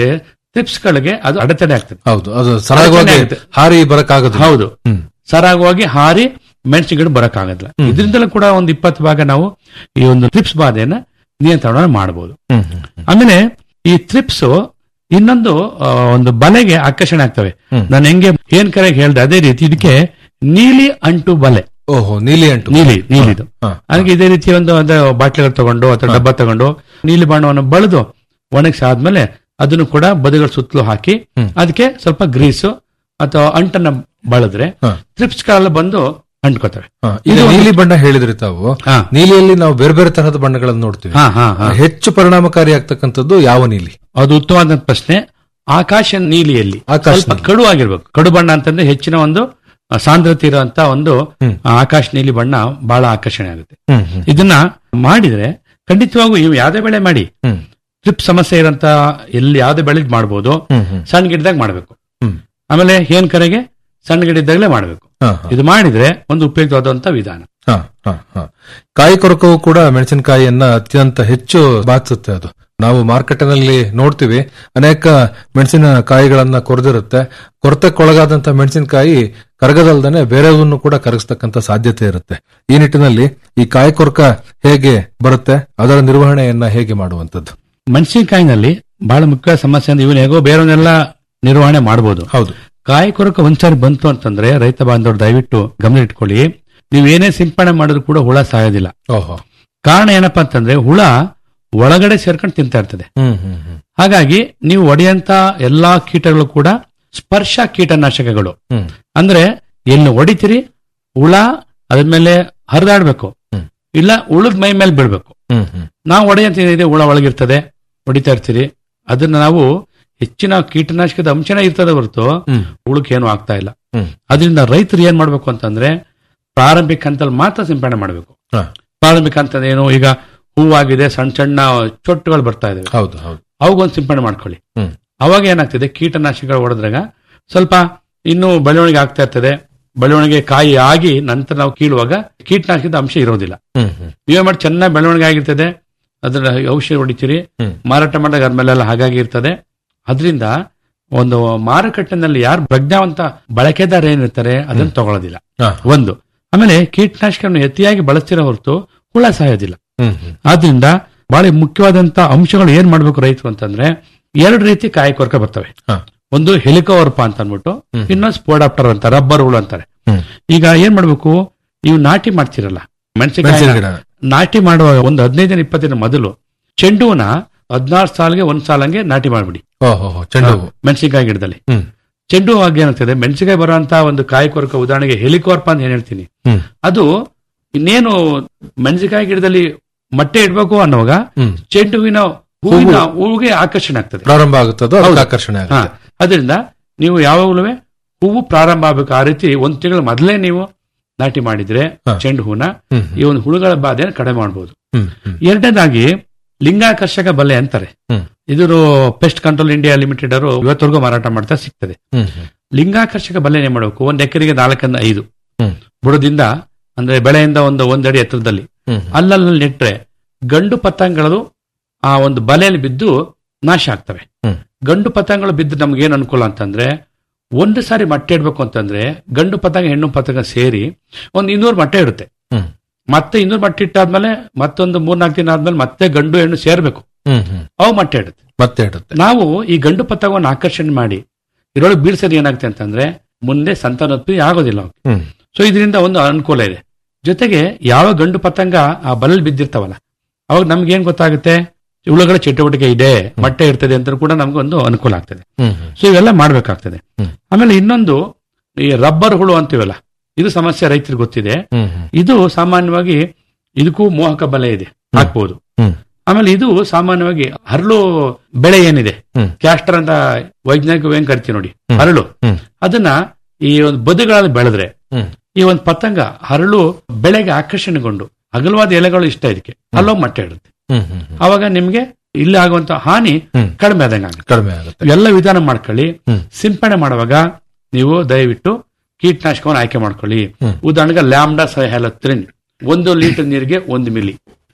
ಟ್ರಿಪ್ಸ್ ಗಳಿಗೆ ಅದು ಅಡೆತಡೆ ಆಗ್ತದೆ ಹೌದು ಅದು ಸರಾಗವಾಗಿ ಅಡಚಣೆ ಆಗುತ್ತೆ. ಹಾರಿ ಬರಕ್ಕಾಗೋದಿಲ್ಲ ಹೌದು ಹ್ಮ್. ಸರಾಗವಾಗಿ ಹಾರಿ ಮೆಣಸಿನ ಗಿಡ ಬರಕ್ಕಾಗಲ್ಲ ಇದರಿಂದಲೂ ಕೂಡ ಒಂದು ಇಪ್ಪತ್ತು ಭಾಗ ನಾವು ಈ ಒಂದು ಟ್ರಿಪ್ಸ್ ಬಾಧೆಯನ್ನ ನಿಯಂತ್ರಣ ಮಾಡಬಹುದು ಹ್ಮ್, ಹ್ಮ್. ಆಮೇಲೆ ಈ ಟ್ರಿಪ್ಸ್ ಇನ್ನೊಂದು ಆ, ಒಂದು ಬಲೆಗೆ ಆಕರ್ಷಣೆ ಆಗ್ತವೆ ನಾನು ಹೆಂಗೆ ಏನ್ ಕರೆಗೆ ಹೇಳ್ದೆ ಅದೇ ರೀತಿ ಇದಕ್ಕೆ ನೀಲಿ ಅಂಟು ಬಲೆ ಓಹೋ ನೀಲಿ ಅಂಟು ನೀಲಿ ನೀಲಿದು ಹಾ. ಅದಕ್ಕೆ ಇದೇ ರೀತಿ ಒಂದು ಅದೇ ಬಾಟ್ಲಿಗಳು ತಗೊಂಡು ಅಥವಾ ಡಬ್ಬ ತಗೊಂಡು ನೀಲಿ ಬಣ್ಣವನ್ನು ಬಳದು ಒಣಗಿಸಿ ಆದ್ಮೇಲೆ ಅದನ್ನು ಕೂಡ ಬದುಗಳ ಸುತ್ತಲೂ ಹಾಕಿ ಅದಕ್ಕೆ ಸ್ವಲ್ಪ ಗ್ರೀಸು ಅಥವಾ ಅಂಟನ್ನ ಬಳದ್ರೆ ಟ್ರಿಪ್ಸ್ ಗಳೆಲ್ಲ ಬಂದು ಅಂಟ್ಕೋತವೆ ಹಾ, ಈಗ ಇದು ಒಂದು- ನೀಲಿ ಬಣ್ಣ ಹೇಳಿದ್ರಿ ತಾವು ಹಾ. ನೀಲಿಯಲ್ಲಿ ನಾವು ಬೇರೆ ಬೇರೆ ತರಹದ ಬಣ್ಣಗಳನ್ನು ನೋಡ್ತೀವಿ ಹಾ, ಹಾ, ಹಾ. ಹೆಚ್ಚು ಪರಿಣಾಮಕಾರಿ ಆಗ್ತಕ್ಕಂಥದ್ದು ಯಾವ ನೀಲಿ ಅದು ಉತ್ತಮವಾದ ಪ್ರಶ್ನೆ ಆಕಾಶ ನೀಲಿಯಲ್ಲಿ ಆಕಾಶ ಸ್ವಲ್ಪ ಕಡು ಆಗಿರ್ಬೇಕು ಕಡು ಬಣ್ಣ ಅಂತಂದ್ರೆ ಹೆಚ್ಚಿನ ಒಂದು ಆ, ಸಾಂದ್ರತೆ ಇರುವಂತ ಒಂದು ಆ, ಆಕಾಶ ನೀಲಿ ಬಣ್ಣ ಬಹಳ ಆಕರ್ಷಣೆ ಆಗುತ್ತೆ ಹ್ಮ್, ಹ್ಮ್. ಇದನ್ನ ಮಾಡಿದ್ರೆ ಖಂಡಿತವಾಗೂ ನೀವು ಯಾವ್ದೇ ಬೆಳೆ ಮಾಡಿ ಟ್ರಿಪ್ ಸಮಸ್ಯೆ ಇರೋಂತ ಎಲ್ಲಿ ಯಾವ್ದೇ ಬೆಳೆ ಮಾಡಬಹುದು ಹ್ಮ್, ಹ್ಮ್. ಸಣ್ಣ ಗಿಡದಾಗ ಮಾಡಬೇಕು ಹ್ಮ್. ಆಮೇಲೆ ಏನ್ ಕರೆಗೆ ಸಣ್ಣ ಗಿಡ ಇದ್ದಾಗಲೇ ಮಾಡಬೇಕು ಹಾ, ಹಾ. ಇದು ಮಾಡಿದ್ರೆ ಒಂದು ಉಪಯುಕ್ತವಾದಂತ ವಿಧಾನ ಹಾ, ಹಾ, ಹಾ. ಕಾಯಿ ಕೊರಕವು ಕೂಡ ಮೆಣಸಿನಕಾಯಿಯನ್ನ ಅತ್ಯಂತ ಹೆಚ್ಚು ಬಾಧಿಸುತ್ತೆ ಅದು ನಾವು ಮಾರ್ಕೆಟ್ನಲ್ಲಿ ನೋಡ್ತೀವಿ ಅನೇಕ ಮೆಣಸಿನ ಕಾಯಿಗಳನ್ನ ಕೊರೆದಿರುತ್ತೆ ಕೊರತೆಗೊಳಗಾದಂತ ಮೆಣಸಿನಕಾಯಿ ಕರಗದಲ್ದೇನೆ ಬೇರೆಯನ್ನು ಕೂಡ ಕರಗಿಸ್ತಕ್ಕಂತ ಸಾಧ್ಯತೆ ಇರುತ್ತೆ ಈ ನಿಟ್ಟಿನಲ್ಲಿ ಈ ಕಾಯಿ ಕೊರಕ ಹೇಗೆ ಬರುತ್ತೆ ಅದರ ನಿರ್ವಹಣೆಯನ್ನ ಹೇಗೆ ಮಾಡುವಂತದ್ದು ಮೆಣಸಿನಕಾಯಿನಲ್ಲಿ ಬಹಳ ಮುಖ್ಯ ಸಮಸ್ಯೆ ಅಂದ್ರೆ ಇವನು ಹೇಗೋ ಬೇರೆಯವನ್ನೆಲ್ಲ ನಿರ್ವಹಣೆ ಮಾಡಬಹುದು ಹೌದು ಕಾಯಿ ಕೊರಕ ಒಂದ್ಸಾರಿ ಬಂತು ಅಂತಂದ್ರೆ ರೈತ ಬಾಂಧವರು ದಯವಿಟ್ಟು ಗಮನ ಇಟ್ಕೊಳ್ಳಿ ನೀವು ಏನೇ ಸಿಂಪಡಣೆ ಮಾಡಿದ್ರು ಕೂಡ ಹುಳ ಸಾಯೋದಿಲ್ಲ ಓಹೋ ಕಾರಣ ಏನಪ್ಪಾ ಅಂತಂದ್ರೆ ಹುಳ ಒಳಗಡೆ ಸೇರ್ಕೊಂಡು ತಿಂತಾ ಇರ್ತದೆ ಹ್ಮ್ ಹ್ಮ್ ಹ್ಮ್ ಹಾಗಾಗಿ ನೀವು ಹೊಡೆಯಂತ ಎಲ್ಲಾ ಕೀಟಗಳು ಕೂಡ ಸ್ಪರ್ಶ ಕೀಟನಾಶಕಗಳು ಹ್ಮ್. ಅಂದ್ರೆ ಎಲ್ಲಿ ಹೊಡಿತೀರಿ ಹುಳ ಅದ್ರ ಮೇಲೆ ಹರಿದಾಡ್ಬೇಕು ಇಲ್ಲ ಉಳದ್ ಮೈ ಮೇಲೆ ಬೀಳ್ಬೇಕು ಹ್ಮ್ ಹ್ಮ್ ನಾವು ಹೊಡೆಯಂತ ಏನಿದೆ ಹುಳ ಒಳಗಿರ್ತದೆ ಹೊಡಿತಾ ಇರ್ತೀರಿ ಅದನ್ನ ನಾವು ಹೆಚ್ಚಿನ ಕೀಟನಾಶಕದ ಅಂಶನೇ ಇರ್ತದೆ ಹೊರತು ಹ್ಮ್. ಹುಳಕ್ಕೆ ಏನು ಆಗ್ತಾ ಇಲ್ಲ ಹ್ಮ್. ಅದರಿಂದ ರೈತರು ಏನ್ ಮಾಡ್ಬೇಕು ಅಂತಂದ್ರೆ ಪ್ರಾರಂಭಿಕ ಹಂತದಲ್ಲಿ ಮಾತ್ರ ಸಿಂಪಡಣೆ ಮಾಡಬೇಕು ಹಾ. ಪ್ರಾರಂಭಿಕ ಹಂತದ ಏನು ಈಗ ಹೂವಾಗಿದೆ ಸಣ್ಣ ಸಣ್ಣ ಚೊಟ್ಟುಗಳು ಬರ್ತಾ ಇದಾವೆ ಹೌದು ಹೌದು ಅವಾಗೊಂದು ಸಿಂಪಡಣೆ ಮಾಡ್ಕೊಳ್ಳಿ ಹ್ಮ್. ಅವಾಗ ಏನಾಗ್ತದೆ ಕೀಟನಾಶಕಗಳು ಹೊಡೆದ್ರಾಗ ಸ್ವಲ್ಪ ಇನ್ನೂ ಬೆಳವಣಿಗೆ ಆಗ್ತಾ ಇರ್ತದೆ ಬೆಳವಣಿಗೆ ಕಾಯಿ ಆಗಿ ನಂತರ ನಾವು ಕೀಳುವಾಗ ಕೀಟನಾಶಕದ ಅಂಶ ಇರೋದಿಲ್ಲ ಹ್ಮ್ ಹ್ಮ್ ನೀವೇ ಮಾಡಿ ಚೆನ್ನಾಗಿ ಬೆಳವಣಿಗೆ ಆಗಿರ್ತದೆ ಅದನ್ನ ಔಷಧಿ ಹೊಡಿತೀರಿ ಹ್ಮ್. ಮಾರಾಟ ಮಾಡಿದಾಗ ಅದ್ಮೇಲೆಲ್ಲ ಹಾಗಾಗಿ ಇರ್ತದೆ ಅದರಿಂದ ಒಂದು ಮಾರುಕಟ್ಟೆನಲ್ಲಿ ಯಾರು ಪ್ರಜ್ಞಾವಂತ ಬಳಕೆದಾರ ಏನಿರ್ತಾರೆ ಅದನ್ನ ತಗೊಳ್ಳೋದಿಲ್ಲ ಹಾ. ಒಂದು ಆಮೇಲೆ ಕೀಟನಾಶಕವನ್ನು ಅತಿಯಾಗಿ ಬಳಸ್ತಿರೋ ಹೊರತು ಹುಳ ಸಾಯೋದಿಲ್ಲ ಹ್ಮ್ ಹ್ಮ್ ಆದ್ರಿಂದ ಬಹಳ ಮುಖ್ಯವಾದಂತ ಅಂಶಗಳು ಏನ್ ಮಾಡ್ಬೇಕು ರೈತರು ಅಂತಂದ್ರೆ ಎರಡು ರೀತಿ ಕಾಯಿ ಕೊರಕ ಬರ್ತವೆ ಹಾ. ಒಂದು ಹೆಲಿಕೋವರ್ಪ ಅಂತ ಅನ್ಬಿಟ್ಟು ಇನ್ನೊಂದು ಸ್ಪೋಡಾಪ್ಟರ್ ಅಂತ ರಬ್ಬರ್ ಹುಳು ಅಂತಾರೆ ಹ್ಮ್. ಈಗ ಏನ್ ಮಾಡ್ಬೇಕು ನೀವು ನಾಟಿ ಮಾಡ್ತಿರಲ್ಲ ಮೆಣಸಿನ ಮೆಣಸಿನಕಾಯಿ ಗಿಡ. ನಾಟಿ ಮಾಡುವಾಗ ಒಂದು ಹದಿನೈದು ದಿನ ಇಪ್ಪತ್ತು ದಿನ ಮೊದಲು ಚೆಂಡು ಹೂವನ್ನ ಹದಿನಾರು ಸಾಲಿಗೆ ಒಂದ್ ಸಾಲಂಗೆ ನಾಟಿ ಮಾಡ್ಬಿಡಿ ಓಹೋ ಹೋ, ಚೆಂಡು ಹೂವು. ಮೆಣಸಿನಕಾಯಿ ಗಿಡದಲ್ಲಿ ಹ್ಮ್ ಚೆಂಡು ಹೂವು ಆಗಿ ಏನಾಗ್ತದೆ ಮೆಣಸಿನಕಾಯಿ ಬರುವಂತ ಒಂದು ಕಾಯಿ ಕೊರಕ ಉದಾಹರಣೆಗೆ ಹೆಲಿಕೋರ್ಪ ಅಂತ ಏನ್ ಹೇಳ್ತೀನಿ ಹ್ಮ್ ಅದು ಇನ್ನೇನು ಮೆಣಸಿನಕಾಯಿ ಗಿಡದಲ್ಲಿ ಮೊಟ್ಟೆ ಇಡ್ಬೇಕು ಅನ್ನುವಾಗ ಹ್ಮ್ ಚೆಂಡು ಹೂವಿನ ಹೂವಿನ ಹೂವಿಗೆ ಆಕರ್ಷಣೆ ಆಗ್ತದೆ ಪ್ರಾರಂಭ ಆಗುತ್ತದೋ ಅದಕ್ಕೆ ಹೌದು. ಆಕರ್ಷಣೆ ಹಾ. ಆಗುತ್ತೆ ಅದರಿಂದ ನೀವು ಯಾವಾಗಲೂ ಹೂವು ಪ್ರಾರಂಭ ಆಗ್ಬೇಕು ಆ ರೀತಿ ಒಂದ್ ತಿಂಗಳ ಮೊದಲೇ ನೀವು ನಾಟಿ ಮಾಡಿದ್ರೆ ಹಾ. ಚೆಂಡು ಹೂನ ಹ್ಮ್. ಈ ಒಂದು ಹುಳುಗಳ ಬಾಧೆಯನ್ನು ಕಡಿಮೆ ಮಾಡಬಹುದು ಹ್ಮ್ ಹ್ಮ್ ಎರಡನೇದಾಗಿ ಲಿಂಗಾಕರ್ಷಕ ಬಲೆ ಅಂತಾರೆ ಹ್ಮ್. ಇದು ಪೆಸ್ಟ್ ಕಂಟ್ರೋಲ್ ಇಂಡಿಯಾ ಲಿಮಿಟೆಡ್ ಅವರು ಇವತ್ತವರೆಗೂ ಮಾರಾಟ ಮಾಡ್ತಾ ಸಿಗ್ತದೆ ಹ್ಮ್ ಹ್ಮ್ ಲಿಂಗಾಕರ್ಷಕ ಬಲೆ ಏನ್ ಮಾಡಬೇಕು ಒಂದ್ ಎಕರೆಗೆ ನಾಲ್ಕರಿಂದ ಐದು ಹ್ಮ್. ಬುಡದಿಂದ ಅಂದ್ರೆ ಬೆಳೆಯಿಂದ ಒಂದು ಒಂದಡಿ ಎತ್ತರದಲ್ಲಿ ಹ್ಮ್. ಅಲ್ಲಲ್ಲಿ ನೆಟ್ರೆ ಗಂಡು ಪತಂಗಗಳು ಆ ಒಂದು ಬಲೆಯಲ್ಲಿ ಬಿದ್ದು ನಾಶ ಆಗ್ತವೆ ಹ್ಮ್. ಗಂಡು ಪತಂಗಗಳು ಬಿದ್ದು ನಮ್ಗೆ ಏನ್ ಅನುಕೂಲ ಅಂತಂದ್ರೆ ಒಂದು ಸಾರಿ ಮೊಟ್ಟೆ ಇಡ್ಬೇಕು ಅಂತಂದ್ರೆ ಗಂಡು ಪತಂಗ ಹೆಣ್ಣು ಪತಂಗ ಸೇರಿ ಒಂದು ಇನ್ನೂರು ಮೊಟ್ಟೆ ಇಡುತ್ತೆ ಹ್ಮ್. ಮತ್ತೆ ಇನ್ನೂರು ಮೊಟ್ಟೆ ಇಟ್ಟಾದ್ಮೇಲೆ ಮತ್ತೊಂದು ಮೂರ್ನಾಲ್ಕು ದಿನ ಆದ್ಮೇಲೆ ಮತ್ತೆ ಗಂಡು ಹೆಣ್ಣು ಸೇರ್ಬೇಕು ಹ್ಮ್ ಹ್ಮ್ ಅವು ಮೊಟ್ಟೆ ಇಡುತ್ತೆ ಮತ್ತೆ ಇಡುತ್ತೆ ನಾವು ಈ ಗಂಡು ಪತಂಗವನ್ನು ಆಕರ್ಷಣೆ ಮಾಡಿ ಇದರೊಳಗೆ ಬೀಳ್ಸೋದು ಏನಾಗುತ್ತೆ ಅಂತಂದ್ರೆ ಮುಂದೆ ಸಂತಾನೋತ್ಪತ್ತಿ ಆಗೋದಿಲ್ಲ ಅವ್ಕೆ. ಹ್ಮ್ ಸೊ ಇದರಿಂದ ಒಂದು ಅನುಕೂಲ ಇದೆ ಜೊತೆಗೆ ಯಾವ ಗಂಡು ಪತಂಗ ಆ ಬಲಲ್ಲಿ ಬಿದ್ದಿರ್ತಾವಲ್ಲ ಅವಾಗ ನಮ್ಗೆ ಏನ್ ಗೊತ್ತಾಗುತ್ತೆ ಹುಳುಗಳ ಚಟುವಟಿಕೆ ಇದೆ ಮೊಟ್ಟೆ ಇರ್ತದೆ ಅಂತ ಕೂಡ ನಮ್ಗೆ ಒಂದು ಅನುಕೂಲ ಆಗ್ತದೆ ಹ್ಮ್ ಹ್ಮ್ ಸೊ ಇವೆಲ್ಲ ಮಾಡ್ಬೇಕಾಗ್ತದೆ ಹ್ಮ್. ಆಮೇಲೆ ಇನ್ನೊಂದು ಈ ರಬ್ಬರ್ ಹುಳು ಅಂತೀವಲ್ಲ ಇದು ಸಮಸ್ಯೆ ರೈತರಿಗೆ ಗೊತ್ತಿದೆ ಹ್ಮ್ ಹ್ಮ್ ಇದು ಸಾಮಾನ್ಯವಾಗಿ ಇದಕ್ಕೂ ಮೋಹಕ ಬಲೆ ಇದೆ ಹಾಕ್ಬೋದು ಹ್ಮ್. ಆಮೇಲೆ ಇದು ಸಾಮಾನ್ಯವಾಗಿ ಹರಳು ಬೆಳೆ ಏನಿದೆ ಹ್ಮ್. ಕ್ಯಾಸ್ಟರ್ ಅಂತ ವೈಜ್ಞಾನಿಕ ಏನ್ ಕರಿತೀವಿ ನೋಡಿ ಹ್ಮ್. ಹರಳು ಹ್ಮ್. ಅದನ್ನ ಈ ಒಂದು ಬದುಗಳಲ್ಲಿ ಬೆಳೆದ್ರೆ ಹ್ಮ್. ಈ ಒಂದು ಪತಂಗ ಹರಳು ಬೆಳೆಗೆ ಆಕರ್ಷಣೆಗೊಂಡು ಅಗಲವಾದ ಎಲೆಗಳು ಇಷ್ಟ ಇದಕ್ಕೆ ಅಲ್ಲೋ ಮೊಟ್ಟೆ ಇಡುತ್ತೆ ಹ್ಮ್ ಹ್ಮ್ ಹ್ಮ್ ಅವಾಗ ನಿಮ್ಗೆ ಇಲ್ಲಿ ಆಗುವಂತ ಹಾನಿ ಹ್ಮ್. ಕಡಿಮೆ ಆದಂಗೆ ಆಗುತ್ತೆ ಕಡಿಮೆ ಆಗುತ್ತೆ ಎಲ್ಲ ವಿಧಾನ ಮಾಡ್ಕೊಳ್ಳಿ ಹ್ಮ್. ಸಿಂಪಡಣೆ ಮಾಡುವಾಗ ನೀವು ದಯವಿಟ್ಟು ಕೀಟನಾಶಕವನ್ನು ಆಯ್ಕೆ ಮಾಡ್ಕೊಳ್ಳಿ ಹ್ಮ್. ಉದಾಹರಣೆಗೆ ಲ್ಯಾಂಬ್ಡಾ ಸೈಹ್ಯಾಲತ್ರಿನ್ ಒಂದು ಲೀಟರ್ ನೀರಿಗೆ ಒಂದು ಮಿಲಿ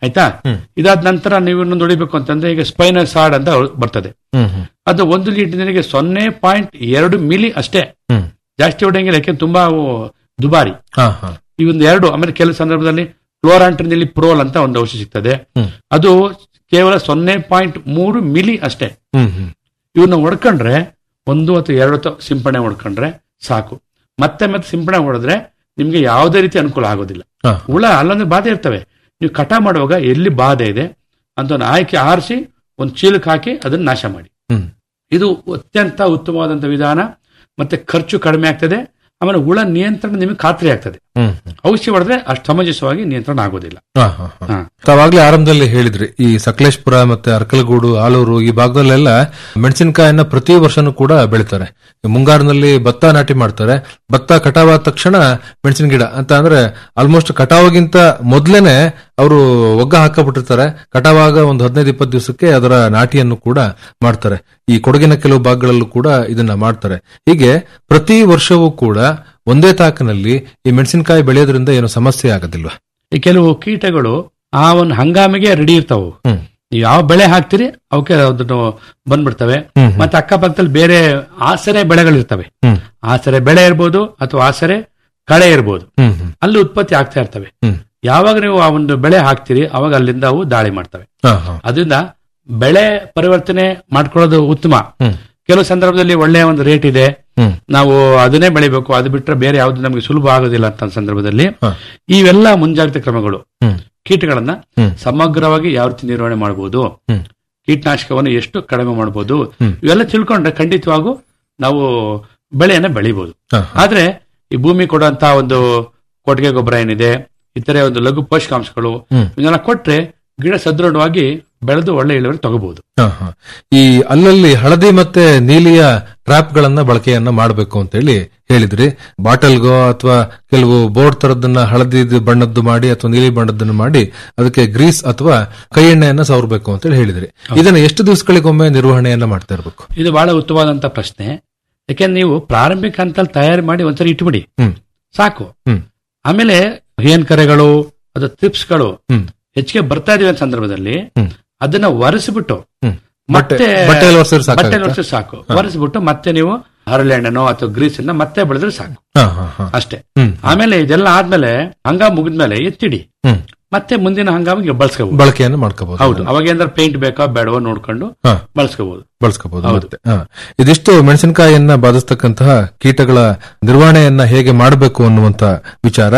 ಆಯ್ತಾ ಇದಾದ ನಂತರ ನೀವು ಇನ್ನೊಂದು ಹೊಡಿಬೇಕು ಅಂತಂದ್ರೆ ಈಗ ಸ್ಪೈನಲ್ ಸಾಡ್ ಅಂತ ಬರ್ತದೆ ಹ್ಮ್ ಹ್ಮ್ ಅದು ಒಂದು ಲೀಟರ್ ನೀರಿಗೆ ಸೊನ್ನೆ ಪಾಯಿಂಟ್ ಎರಡು ಮಿಲಿ ಅಷ್ಟೇ ಹ್ಮ್ ಜಾಸ್ತಿ ಹೊಡೆಯಂಗಿಲ್ಲ ಯಾಕೆ ತುಂಬಾ ಅವು ದುಬಾರಿ ಹಾ ಹಾ ಈ ಒಂದು ಎರಡು ಆಮೇಲೆ ಕೆಲವು ಸಂದರ್ಭದಲ್ಲಿ ಕ್ಲೋರಾಂಟ್ರಿನಲ್ಲಿ ಪ್ರೋಲ್ ಅಂತ ಒಂದು ಔಷಧಿ ಸಿಗ್ತದೆ ಹ್ಮ್. ಅದು ಕೇವಲ ಸೊನ್ನೆ ಪಾಯಿಂಟ್ ಮೂರು ಮಿಲಿ ಅಷ್ಟೇ ಹ್ಮ್ ಹ್ಮ್ ಇವನ್ನ ಹೊಡ್ಕೊಂಡ್ರೆ ಒಂದು ಅಥವಾ ಎರಡು ತ- ಸಿಂಪಡಣೆ ಹೊಡ್ಕೊಂಡ್ರೆ ಸಾಕು ಮತ್ತೆ ಮತ್ತೆ ಸಿಂಪಡಣೆ ಹೊಡೆದ್ರೆ ನಿಮ್ಗೆ ಯಾವುದೇ ರೀತಿ ಅನುಕೂಲ ಆಗೋದಿಲ್ಲ ಹಾ. ಹುಳ ಅಲ್ಲೊಂದು ಬಾಧೆ ಇರ್ತವೆ ನೀವು ಕಟ ಮಾಡುವಾಗ ಎಲ್ಲಿ ಬಾಧೆ ಇದೆ ಅಂತ ಒಂದು ಆಯ್ಕೆ ಆರಿಸಿ ಒಂದು ಚೀಲಕ್ಕೆ ಹಾಕಿ ಅದನ್ನ ನಾಶ ಮಾಡಿ ಹ್ಮ್. ಇದು ಅತ್ಯಂತ ಉತ್ತಮವಾದಂತ ವಿಧಾನ ಮತ್ತೆ ಖರ್ಚು ಕಡಿಮೆ ಆಗ್ತದೆ ಆಮೇಲೆ ಹುಳ ನಿಯಂತ್ರಣ ನಿಮಗೆ ಖಾತ್ರಿ ಆಗ್ತದೆ ಹ್ಮ್ ಔಷಧಿ ಹೊಡೆದ್ರೆ ಅಷ್ಟು ಸಮಂಜಸವಾಗಿ ನಿಯಂತ್ರಣ ಆಗೋದಿಲ್ಲ ಹಾ, ಹಾ, ಹಾ. ತಾವಾಗ್ಲೇ ಆರಂಭದಲ್ಲಿ ಹೇಳಿದ್ರಿ ಈ ಸಕಲೇಶ್ಪುರ ಮತ್ತೆ ಅರ್ಕಲಗೂಡು ಆಲೂರು ಈ ಭಾಗದಲ್ಲೆಲ್ಲ ಮೆಣಸಿನಕಾಯನ್ನ ಪ್ರತಿ ವರ್ಷನೂ ಕೂಡ ಬೆಳಿತಾರೆ ಈ ಮುಂಗಾರಿನಲ್ಲಿ ಭತ್ತ ನಾಟಿ ಮಾಡ್ತಾರೆ ಭತ್ತ ಕಟಾವಾದ ತಕ್ಷಣ ಮೆಣಸಿನ ಗಿಡ ಅಂತ ಅಂದ್ರೆ ಆಲ್ಮೋಸ್ಟ್ ಕಟಾವಾಗಿಂತ ಮೊದ್ಲೇನೆ ಅವರು ಒಗ್ಗ ಹಾಕಬಿಟ್ಟಿರ್ತಾರೆ ಕಟಾವಾಗ ಒಂದು ಹದಿನೈದು ಇಪ್ಪತ್ತು ದಿವಸಕ್ಕೆ ಅದರ ನಾಟಿಯನ್ನು ಕೂಡ ಮಾಡ್ತಾರೆ ಈ ಕೊಡಗಿನ ಕೆಲವು ಭಾಗಗಳಲ್ಲೂ ಕೂಡ ಇದನ್ನ ಮಾಡ್ತಾರೆ ಹೀಗೆ ಪ್ರತಿ ವರ್ಷವೂ ಕೂಡ ಒಂದೇ ತಾಕಿನಲ್ಲಿ ಈ ಮೆಣಸಿನಕಾಯಿ ಬೆಳೆಯೋದ್ರಿಂದ ಏನು ಸಮಸ್ಯೆ ಆಗೋದಿಲ್ವಾ ಈ ಕೆಲವು ಕೀಟಗಳು ಆ ಒಂದು ಹಂಗಾಮಿಗೆ ರೆಡಿ ಇರ್ತಾವು ಹ್ಮ್. ನೀವು ಯಾವ ಬೆಳೆ ಹಾಕ್ತಿರಿ ಅವಕ್ಕೆ ಅದನ್ನು ಬಂದ್ಬಿಡ್ತವೆ ಹ್ಮ್, ಹ್ಮ್. ಮತ್ತೆ ಅಕ್ಕಪಕ್ಕದಲ್ಲಿ ಬೇರೆ ಆಸರೆ ಬೆಳೆಗಳಿರ್ತವೆ ಹ್ಮ್. ಆಸರೆ ಬೆಳೆ ಇರ್ಬೋದು ಅಥವಾ ಆಸರೆ ಕಳೆ ಇರ್ಬೋದು ಹ್ಮ್ ಹ್ಮ್ ಅಲ್ಲಿ ಉತ್ಪತ್ತಿ ಆಗ್ತಾ ಇರ್ತವೆ ಹ್ಮ್. ಯಾವಾಗ ನೀವು ಆ ಒಂದು ಬೆಳೆ ಹಾಕ್ತಿರಿ ಅವಾಗ ಅಲ್ಲಿಂದ ಅವು ದಾಳಿ ಮಾಡ್ತವೆ ಹಾ, ಹಾ. ಅದರಿಂದ ಬೆಳೆ ಪರಿವರ್ತನೆ ಮಾಡ್ಕೊಳ್ಳೋದು ಉತ್ತಮ ಹ್ಮ್. ಕೆಲವು ಸಂದರ್ಭದಲ್ಲಿ ಒಳ್ಳೆಯ ಒಂದು ರೇಟ್ ಇದೆ ಹ್ಮ್. ನಾವು ಅದನ್ನೇ ಬೆಳಿಬೇಕು ಅದು ಬಿಟ್ರೆ ಬೇರೆ ಯಾವ್ದು ನಮಗೆ ಸುಲಭ ಆಗೋದಿಲ್ಲ ಅಂತ ಸಂದರ್ಭದಲ್ಲಿ ಹಾ. ಇವೆಲ್ಲ ಮುಂಜಾಗ್ರತೆ ಕ್ರಮಗಳು ಹ್ಮ್. ಕೀಟಗಳನ್ನ ಹ್ಮ್. ಸಮಗ್ರವಾಗಿ ಯಾವ ರೀತಿ ನಿರ್ವಹಣೆ ಮಾಡಬಹುದು ಹ್ಮ್. ಕೀಟನಾಶಕವನ್ನು ಎಷ್ಟು ಕಡಿಮೆ ಮಾಡಬಹುದು ಹ್ಮ್. ಇವೆಲ್ಲ ತಿಳ್ಕೊಂಡ್ರೆ ಖಂಡಿತವಾಗೂ ನಾವು ಬೆಳೆಯನ್ನ ಬೆಳಿಬಹುದು ಹಾ, ಆದ್ರೆ ಈ ಭೂಮಿ ಕೊಡುವಂತ ಒಂದು ಕೊಟ್ಟಿಗೆ ಗೊಬ್ಬರ ಏನಿದೆ ಇತರೆ ಒಂದು ಲಘು ಪೋಷಕಾಂಶಗಳು ಹ್ಮ್. ಇದನ್ನ ಕೊಟ್ರೆ ಗಿಡ ಸದೃಢವಾಗಿ ಬೆಳೆದು ಒಳ್ಳೆ ಇಳುವರಿ ತಗೋಬಹುದು ಹಾ, ಹಾ. ಈ ಅಲ್ಲಲ್ಲಿ ಹಳದಿ ಮತ್ತೆ ನೀಲಿಯ ಟ್ರಾಪ್ ಗಳನ್ನ ಬಳಕೆಯನ್ನ ಮಾಡಬೇಕು ಅಂತ ಹೇಳಿ ಹೇಳಿದ್ರಿ ಬಾಟಲ್ಗೋ ಅಥವಾ ಕೆಲವು ಬೋರ್ಡ್ ತರದನ್ನ ಹಳದಿ ಬಣ್ಣದ್ದು ಮಾಡಿ ಅಥವಾ ನೀಲಿ ಬಣ್ಣದನ್ನು ಮಾಡಿ ಅದಕ್ಕೆ ಗ್ರೀಸ್ ಅಥವಾ ಕೈ ಎಣ್ಣೆಯನ್ನ ಸವರಬೇಕು ಅಂತ ಹೇಳಿ ಹೇಳಿದ್ರಿ ಇದನ್ನ ಎಷ್ಟು ದಿವಸಗಳಿಗೊಮ್ಮೆ ನಿರ್ವಹಣೆಯನ್ನ ಮಾಡ್ತಾ ಇರಬೇಕು ಇದು ಬಹಳ ಉತ್ತಮವಾದಂತ ಪ್ರಶ್ನೆ ಯಾಕೆಂದ್ರೆ ನೀವು ಪ್ರಾರಂಭಿಕ ಹಂತದಲ್ಲಿ ತಯಾರಿ ಮಾಡಿ ಒಂದ್ಸರಿ ಇಟ್ಬಿಡಿ ಹ್ಮ್. ಸಾಕು ಹ್ಮ್. ಆಮೇಲೆ ಏನ್ ಕರೆಗಳು ಅದು ತ್ರಿಪ್ಸ್ಗಳು ಹ್ಮ್. ಹೆಚ್ಚಿಗೆ ಬರ್ತಾ ಇದೀವಿ ಅನ್ನೋ ಸಂದರ್ಭದಲ್ಲಿ ಹ್ಮ್. ಅದನ್ನ ಒರೆಸ್ಬಿಟ್ಟು ಹ್ಮ್. ಮತ್ತೆ ಬಟ್ಟೆ- ಬಟ್ಟೆಯಲ್ಲಿ ಒರೆಸಿದ್ರೆ ಸಾಕಾಗುತ್ತಾ? ಬಟ್ಟೆಯಲ್ಲಿ ಒರೆಸಿದ್ರೆ ಸಾಕು ಹಾ. ಒರೆಸ್ಬಿಟ್ಟು ಮತ್ತೆ ನೀವು ಹರಳೆಣ್ಣೆನೋ ಅಥವಾ ಗ್ರೀಸ್ ಅನ್ನ ಮತ್ತೆ ಬೆಳೆದ್ರೆ ಸಾಕು ಹಾ, ಹಾ, ಹಾ. ಅಷ್ಟೇ ಹ್ಮ್. ಆಮೇಲೆ ಇದೆಲ್ಲ ಆದ್ಮೇಲೆ ಹಂಗಾಮ್ ಮುಗಿದ್ಮೇಲೆ ಎತ್ತಿಡಿ ಹ್ಮ್. ಮತ್ತೆ ಮುಂದಿನ ಹಂಗಾಮಿಗೆ ಬಳಸ್ಕೋಬಹುದು ಬಳಕೆಯನ್ನು ಮಾಡ್ಕೋಬಹುದು ಹೌದು ಅವಾಗ ಏನಾದ್ರು ಪೇಂಟ್ ಬೇಕಾ ಬೇಡವೋ ನೋಡ್ಕೊಂಡು ಹಾ. ಬಳಸ್ಕೋಬಹುದು ಬಳಸ್ಕೋಬಹುದು ಹೌದು. ಮತ್ತೆ ಹಾ. ಇದಿಷ್ಟು ಮೆಣಸಿನಕಾಯಿಯನ್ನ ಬಾಧಿಸ್ತಕ್ಕಂತಹ ಕೀಟಗಳ ನಿರ್ವಹಣೆಯನ್ನ ಹೇಗೆ ಮಾಡಬೇಕು ಅನ್ನುವಂತ ವಿಚಾರ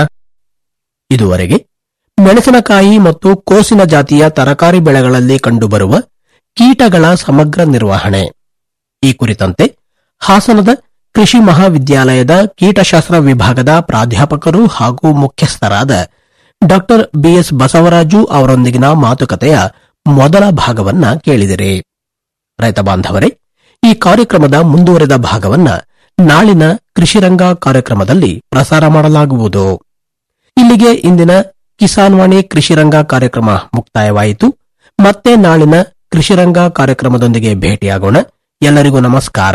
ಇದುವರೆಗೆ ಮೆಣಸಿನಕಾಯಿ ಮತ್ತು ಕೋಸಿನ ಜಾತಿಯ ತರಕಾರಿ ಬೆಳೆಗಳಲ್ಲಿ ಕಂಡುಬರುವ ಕೀಟಗಳ ಸಮಗ್ರ ನಿರ್ವಹಣೆ ಈ ಕುರಿತಂತೆ ಹಾಸನದ ಕೃಷಿ ಮಹಾವಿದ್ಯಾಲಯದ ಕೀಟಶಾಸ್ತ್ರ ವಿಭಾಗದ ಪ್ರಾಧ್ಯಾಪಕರು ಹಾಗೂ ಮುಖ್ಯಸ್ಥರಾದ ಡಾಕ್ಟರ್ ಬಿಎಸ್ ಬಸವರಾಜು ಅವರೊಂದಿಗಿನ ಮಾತುಕತೆಯ ಮೊದಲ ಭಾಗವನ್ನ ಕೇಳಿದಿರಿ ರೈತ ಬಾಂಧವರೇ ಈ ಕಾರ್ಯಕ್ರಮದ ಮುಂದುವರೆದ ಭಾಗವನ್ನ ನಾಳಿನ ಕೃಷಿರಂಗ ಕಾರ್ಯಕ್ರಮದಲ್ಲಿ ಪ್ರಸಾರ ಮಾಡಲಾಗುವುದು ಇಲ್ಲಿಗೆ ಇಂದಿನ ಕಿಸಾನ್ ವಾಣಿ ಕೃಷಿರಂಗ ಕಾರ್ಯಕ್ರಮ ಮುಕ್ತಾಯವಾಯಿತು ಮತ್ತೆ ನಾಳಿನ ಕೃಷಿರಂಗ ಕಾರ್ಯಕ್ರಮದೊಂದಿಗೆ ಭೇಟಿಯಾಗೋಣ ಎಲ್ಲರಿಗೂ ನಮಸ್ಕಾರ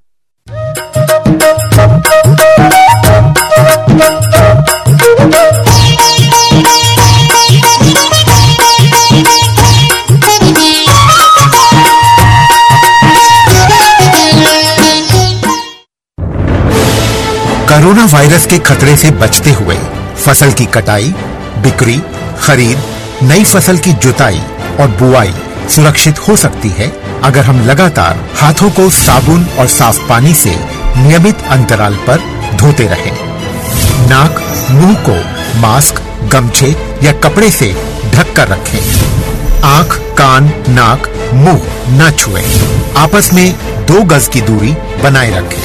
कोरोना वायरस के खतरे से बचते हुए फसल की कटाई बिक्री खरीद नई फसल की जुताई और बुआई सुरक्षित हो सकती है अगर हम लगातार हाथों को साबुन और साफ पानी से नियमित अंतराल पर धोते रहें। नाक मुंह को मास्क गमछे या कपड़े से ढक कर रखें आंख कान नाक मुंह न छुएं। आपस में दो गज की दूरी बनाए रखें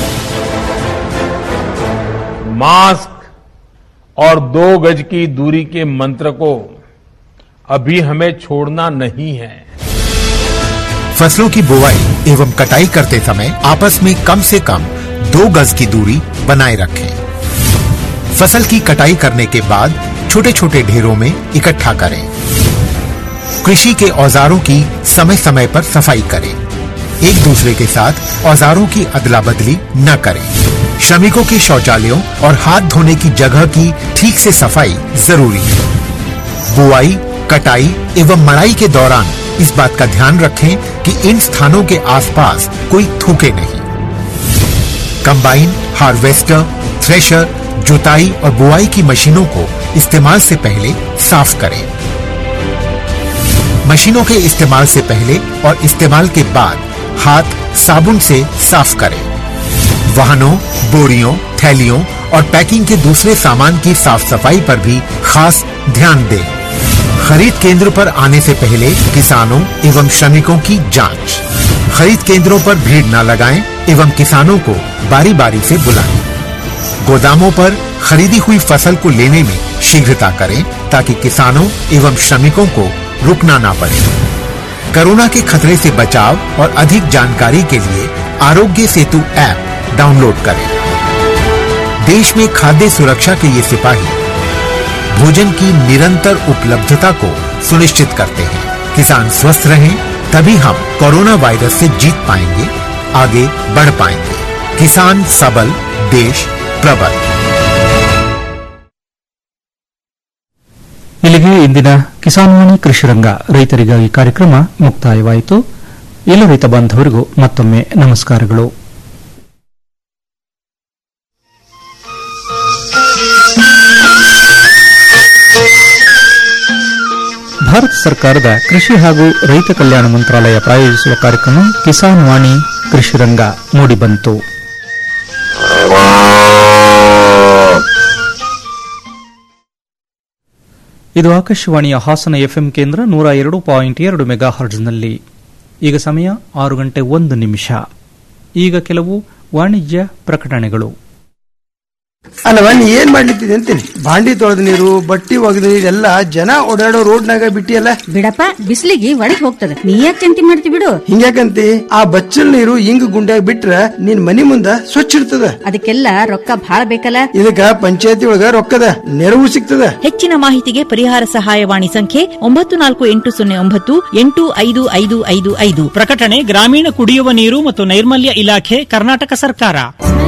मास्क और दो गज की दूरी के मंत्र को अभी हमें छोड़ना नहीं है फसलों की बुवाई एवं कटाई करते समय आपस में कम से कम दो गज की दूरी बनाए रखें फसल की कटाई करने के बाद छोटे छोटे ढेरों में इकट्ठा करें कृषि के औजारों की समय समय पर सफाई करें एक दूसरे के साथ औजारों की अदला बदली न करें श्रमिकों के शौचालयों और हाथ धोने की जगह की ठीक से सफाई जरूरी है बुआई कटाई एवं मड़ाई के दौरान इस बात का ध्यान रखें कि इन स्थानों के आसपास कोई थूके नहीं कंबाइन हार्वेस्टर थ्रेशर जुताई और बुआई की मशीनों को इस्तेमाल से पहले साफ करें मशीनों के इस्तेमाल से पहले और इस्तेमाल के बाद हाथ साबुन से साफ करें वाहनों बोरियों थैलियों और पैकिंग के दूसरे सामान की साफ सफाई पर भी खास ध्यान दें खरीद केंद्र पर आने से पहले किसानों एवं श्रमिकों की जांच खरीद केंद्रों पर भीड़ न लगाएं एवं किसानों को बारी बारी से बुलाएं गोदामों पर खरीदी हुई फसल को लेने में शीघ्रता करें ताकि किसानों एवं श्रमिकों को रुकना ना पड़े कोरोना के खतरे से बचाव और अधिक जानकारी के लिए आरोग्य सेतु ऐप डाउनलोड करें देश में खाद्य सुरक्षा के ये सिपाही भोजन की निरंतर उपलब्धता को सुनिश्चित करते हैं किसान स्वस्थ रहें तभी हम कोरोना वायरस से जीत पाएंगे आगे बढ़ पाएंगे किसान सबल देश प्रबल ಇಲ್ಲಿಗೆ ಇಂದಿನ ಕಿಸಾನ್ವಾಣಿ ಕೃಷಿರಂಗ ರೈತರಿಗಾಗಿ ಕಾರ್ಯಕ್ರಮ ಮುಕ್ತಾಯವಾಯಿತು ಎಲ್ಲ ರೈತ ಬಾಂಧವರಿಗೂ ಮತ್ತೊಮ್ಮೆ ನಮಸ್ಕಾರಗಳು ಭಾರತ ಸರ್ಕಾರದ ಕೃಷಿ ಹಾಗೂ ರೈತ ಕಲ್ಯಾಣ ಮಂತ್ರಾಲಯ ಪ್ರಾಯೋಜಿಸುವ ಕಾರ್ಯಕ್ರಮ ಕಿಸಾನ್ ವಾಣಿ ಕೃಷಿರಂಗ ಮೂಡಿಬಂತು ಇದು ಆಕಾಶವಾಣಿಯ ಹಾಸನ ಎಫ್ಎಂ ಕೇಂದ್ರ ನೂರ ಎರಡು ಪಾಯಿಂಟ್ ಎರಡು ಮೆಗಾ ಹರ್ಡ್ಸ್ನಲ್ಲಿ ಈಗ ಸಮಯ ಆರು ಗಂಟೆ ಒಂದು ನಿಮಿಷ ಈಗ ಕೆಲವು ವಾಣಿಜ್ಯ ಪ್ರಕಟಣೆಗಳು ಅಲ್ಲವ ನೀ ಏನ್ ಮಾಡ್ಲಿತ್ತಿದೆ ಅಂತೀನಿ ಬಾಂಡಿ ತೊಳೆದ ನೀರು ಬಟ್ಟಿ ಒಗೆದ ನೀರೆಲ್ಲ ಜನ ಓಡಾಡೋ ರೋಡ್ನಾಗ ಬಿಟ್ಟಿಯಲ್ಲ ಬಿಡಪ್ಪ ಬಿಸಿಲಿಗೆ ಒಳಗ್ ಹೋಗ್ತದೆ ನೀ ಯಾಕೆ ಚಿಂತೆ ಮಾಡ್ತಿ ಬಿಡು ಹಿಂಗ್ಯಾಕಂತಿ ಆ ಬಚ್ಚಲ್ ನೀರು ಹಿಂಗ್ ಗುಂಡ್ಯಾಗ ಬಿಟ್ರ ನಿನ್ ಮನಿ ಮುಂದ ಸ್ವಚ್ಛ ಇರ್ತದ ಅದಕ್ಕೆಲ್ಲ ರೊಕ್ಕ ಭಾಳ ಬೇಕಲ್ಲ ಇದಕ್ಕ ಪಂಚಾಯತಿ ಒಳಗ ರೊಕ್ಕದ ನೆರವು ಸಿಗ್ತದ ಹೆಚ್ಚಿನ ಮಾಹಿತಿಗೆ ಪರಿಹಾರ ಸಹಾಯವಾಣಿ ಸಂಖ್ಯೆ ಒಂಬತ್ತು ನಾಲ್ಕು ಎಂಟು ಸೊನ್ನೆ ಒಂಬತ್ತು ಎಂಟು ಐದು ಐದು ಐದು ಐದು ಪ್ರಕಟಣೆ ಗ್ರಾಮೀಣ ಕುಡಿಯುವ ನೀರು ಮತ್ತು ನೈರ್ಮಲ್ಯ ಇಲಾಖೆ ಕರ್ನಾಟಕ ಸರ್ಕಾರ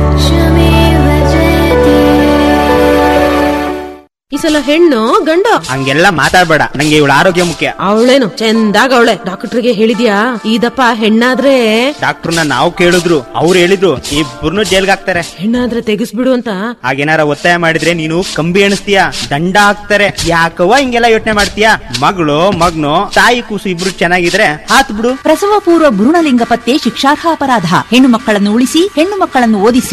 ಈ ಸಲ ಹೆಣ್ಣು ಗಂಡ ಹಂಗೆಲ್ಲ ಮಾತಾಡ್ಬೇಡ ನಂಗೆ ಇವಳ ಆರೋಗ್ಯ ಮುಖ್ಯ ಅವಳೇನು ಚಂದಾಗ ಅವಳೆ ಡಾಕ್ಟರ್ಗೆ ಹೇಳಿದ್ಯಾ ಇದಪ್ಪ ಹೆಣ್ಣಾದ್ರೆ ಡಾಕ್ಟರ್ನ ನಾವು ಕೇಳಿದ್ರು ಅವ್ರು ಹೇಳಿದ್ರು ಇಬ್ಬರನ್ನು ಜೈಲ್ಗೆ ಹಾಕ್ತಾರೆ ಹೆಣ್ಣಾದ್ರೆ ತೆಗಿಸ್ಬಿಡು ಅಂತ ಹಾಗೇನಾರ ಒತ್ತಾಯ ಮಾಡಿದ್ರೆ ನೀನು ಕಂಬಿ ಎಣಿಸ್ತೀಯ ದಂಡ ಹಾಕ್ತಾರೆ ಯಾಕವ್ವ ಹಿಂಗೆಲ್ಲ ಯೋಚನೆ ಮಾಡ್ತೀಯ ಮಗಳು ಮಗ್ನು ತಾಯಿ ಕೂಸು ಇಬ್ರು ಚೆನ್ನಾಗಿದ್ರೆ ಹಾತ್ ಬಿಡು ಪ್ರಸವ ಪೂರ್ವ ಭ್ರೂಣಲಿಂಗ ಪತ್ತೆ ಶಿಕ್ಷಾರ್ಹ ಅಪರಾಧ ಹೆಣ್ಣು ಮಕ್ಕಳನ್ನು ಉಳಿಸಿ ಹೆಣ್ಣು ಮಕ್ಕಳನ್ನು ಓದಿಸಿ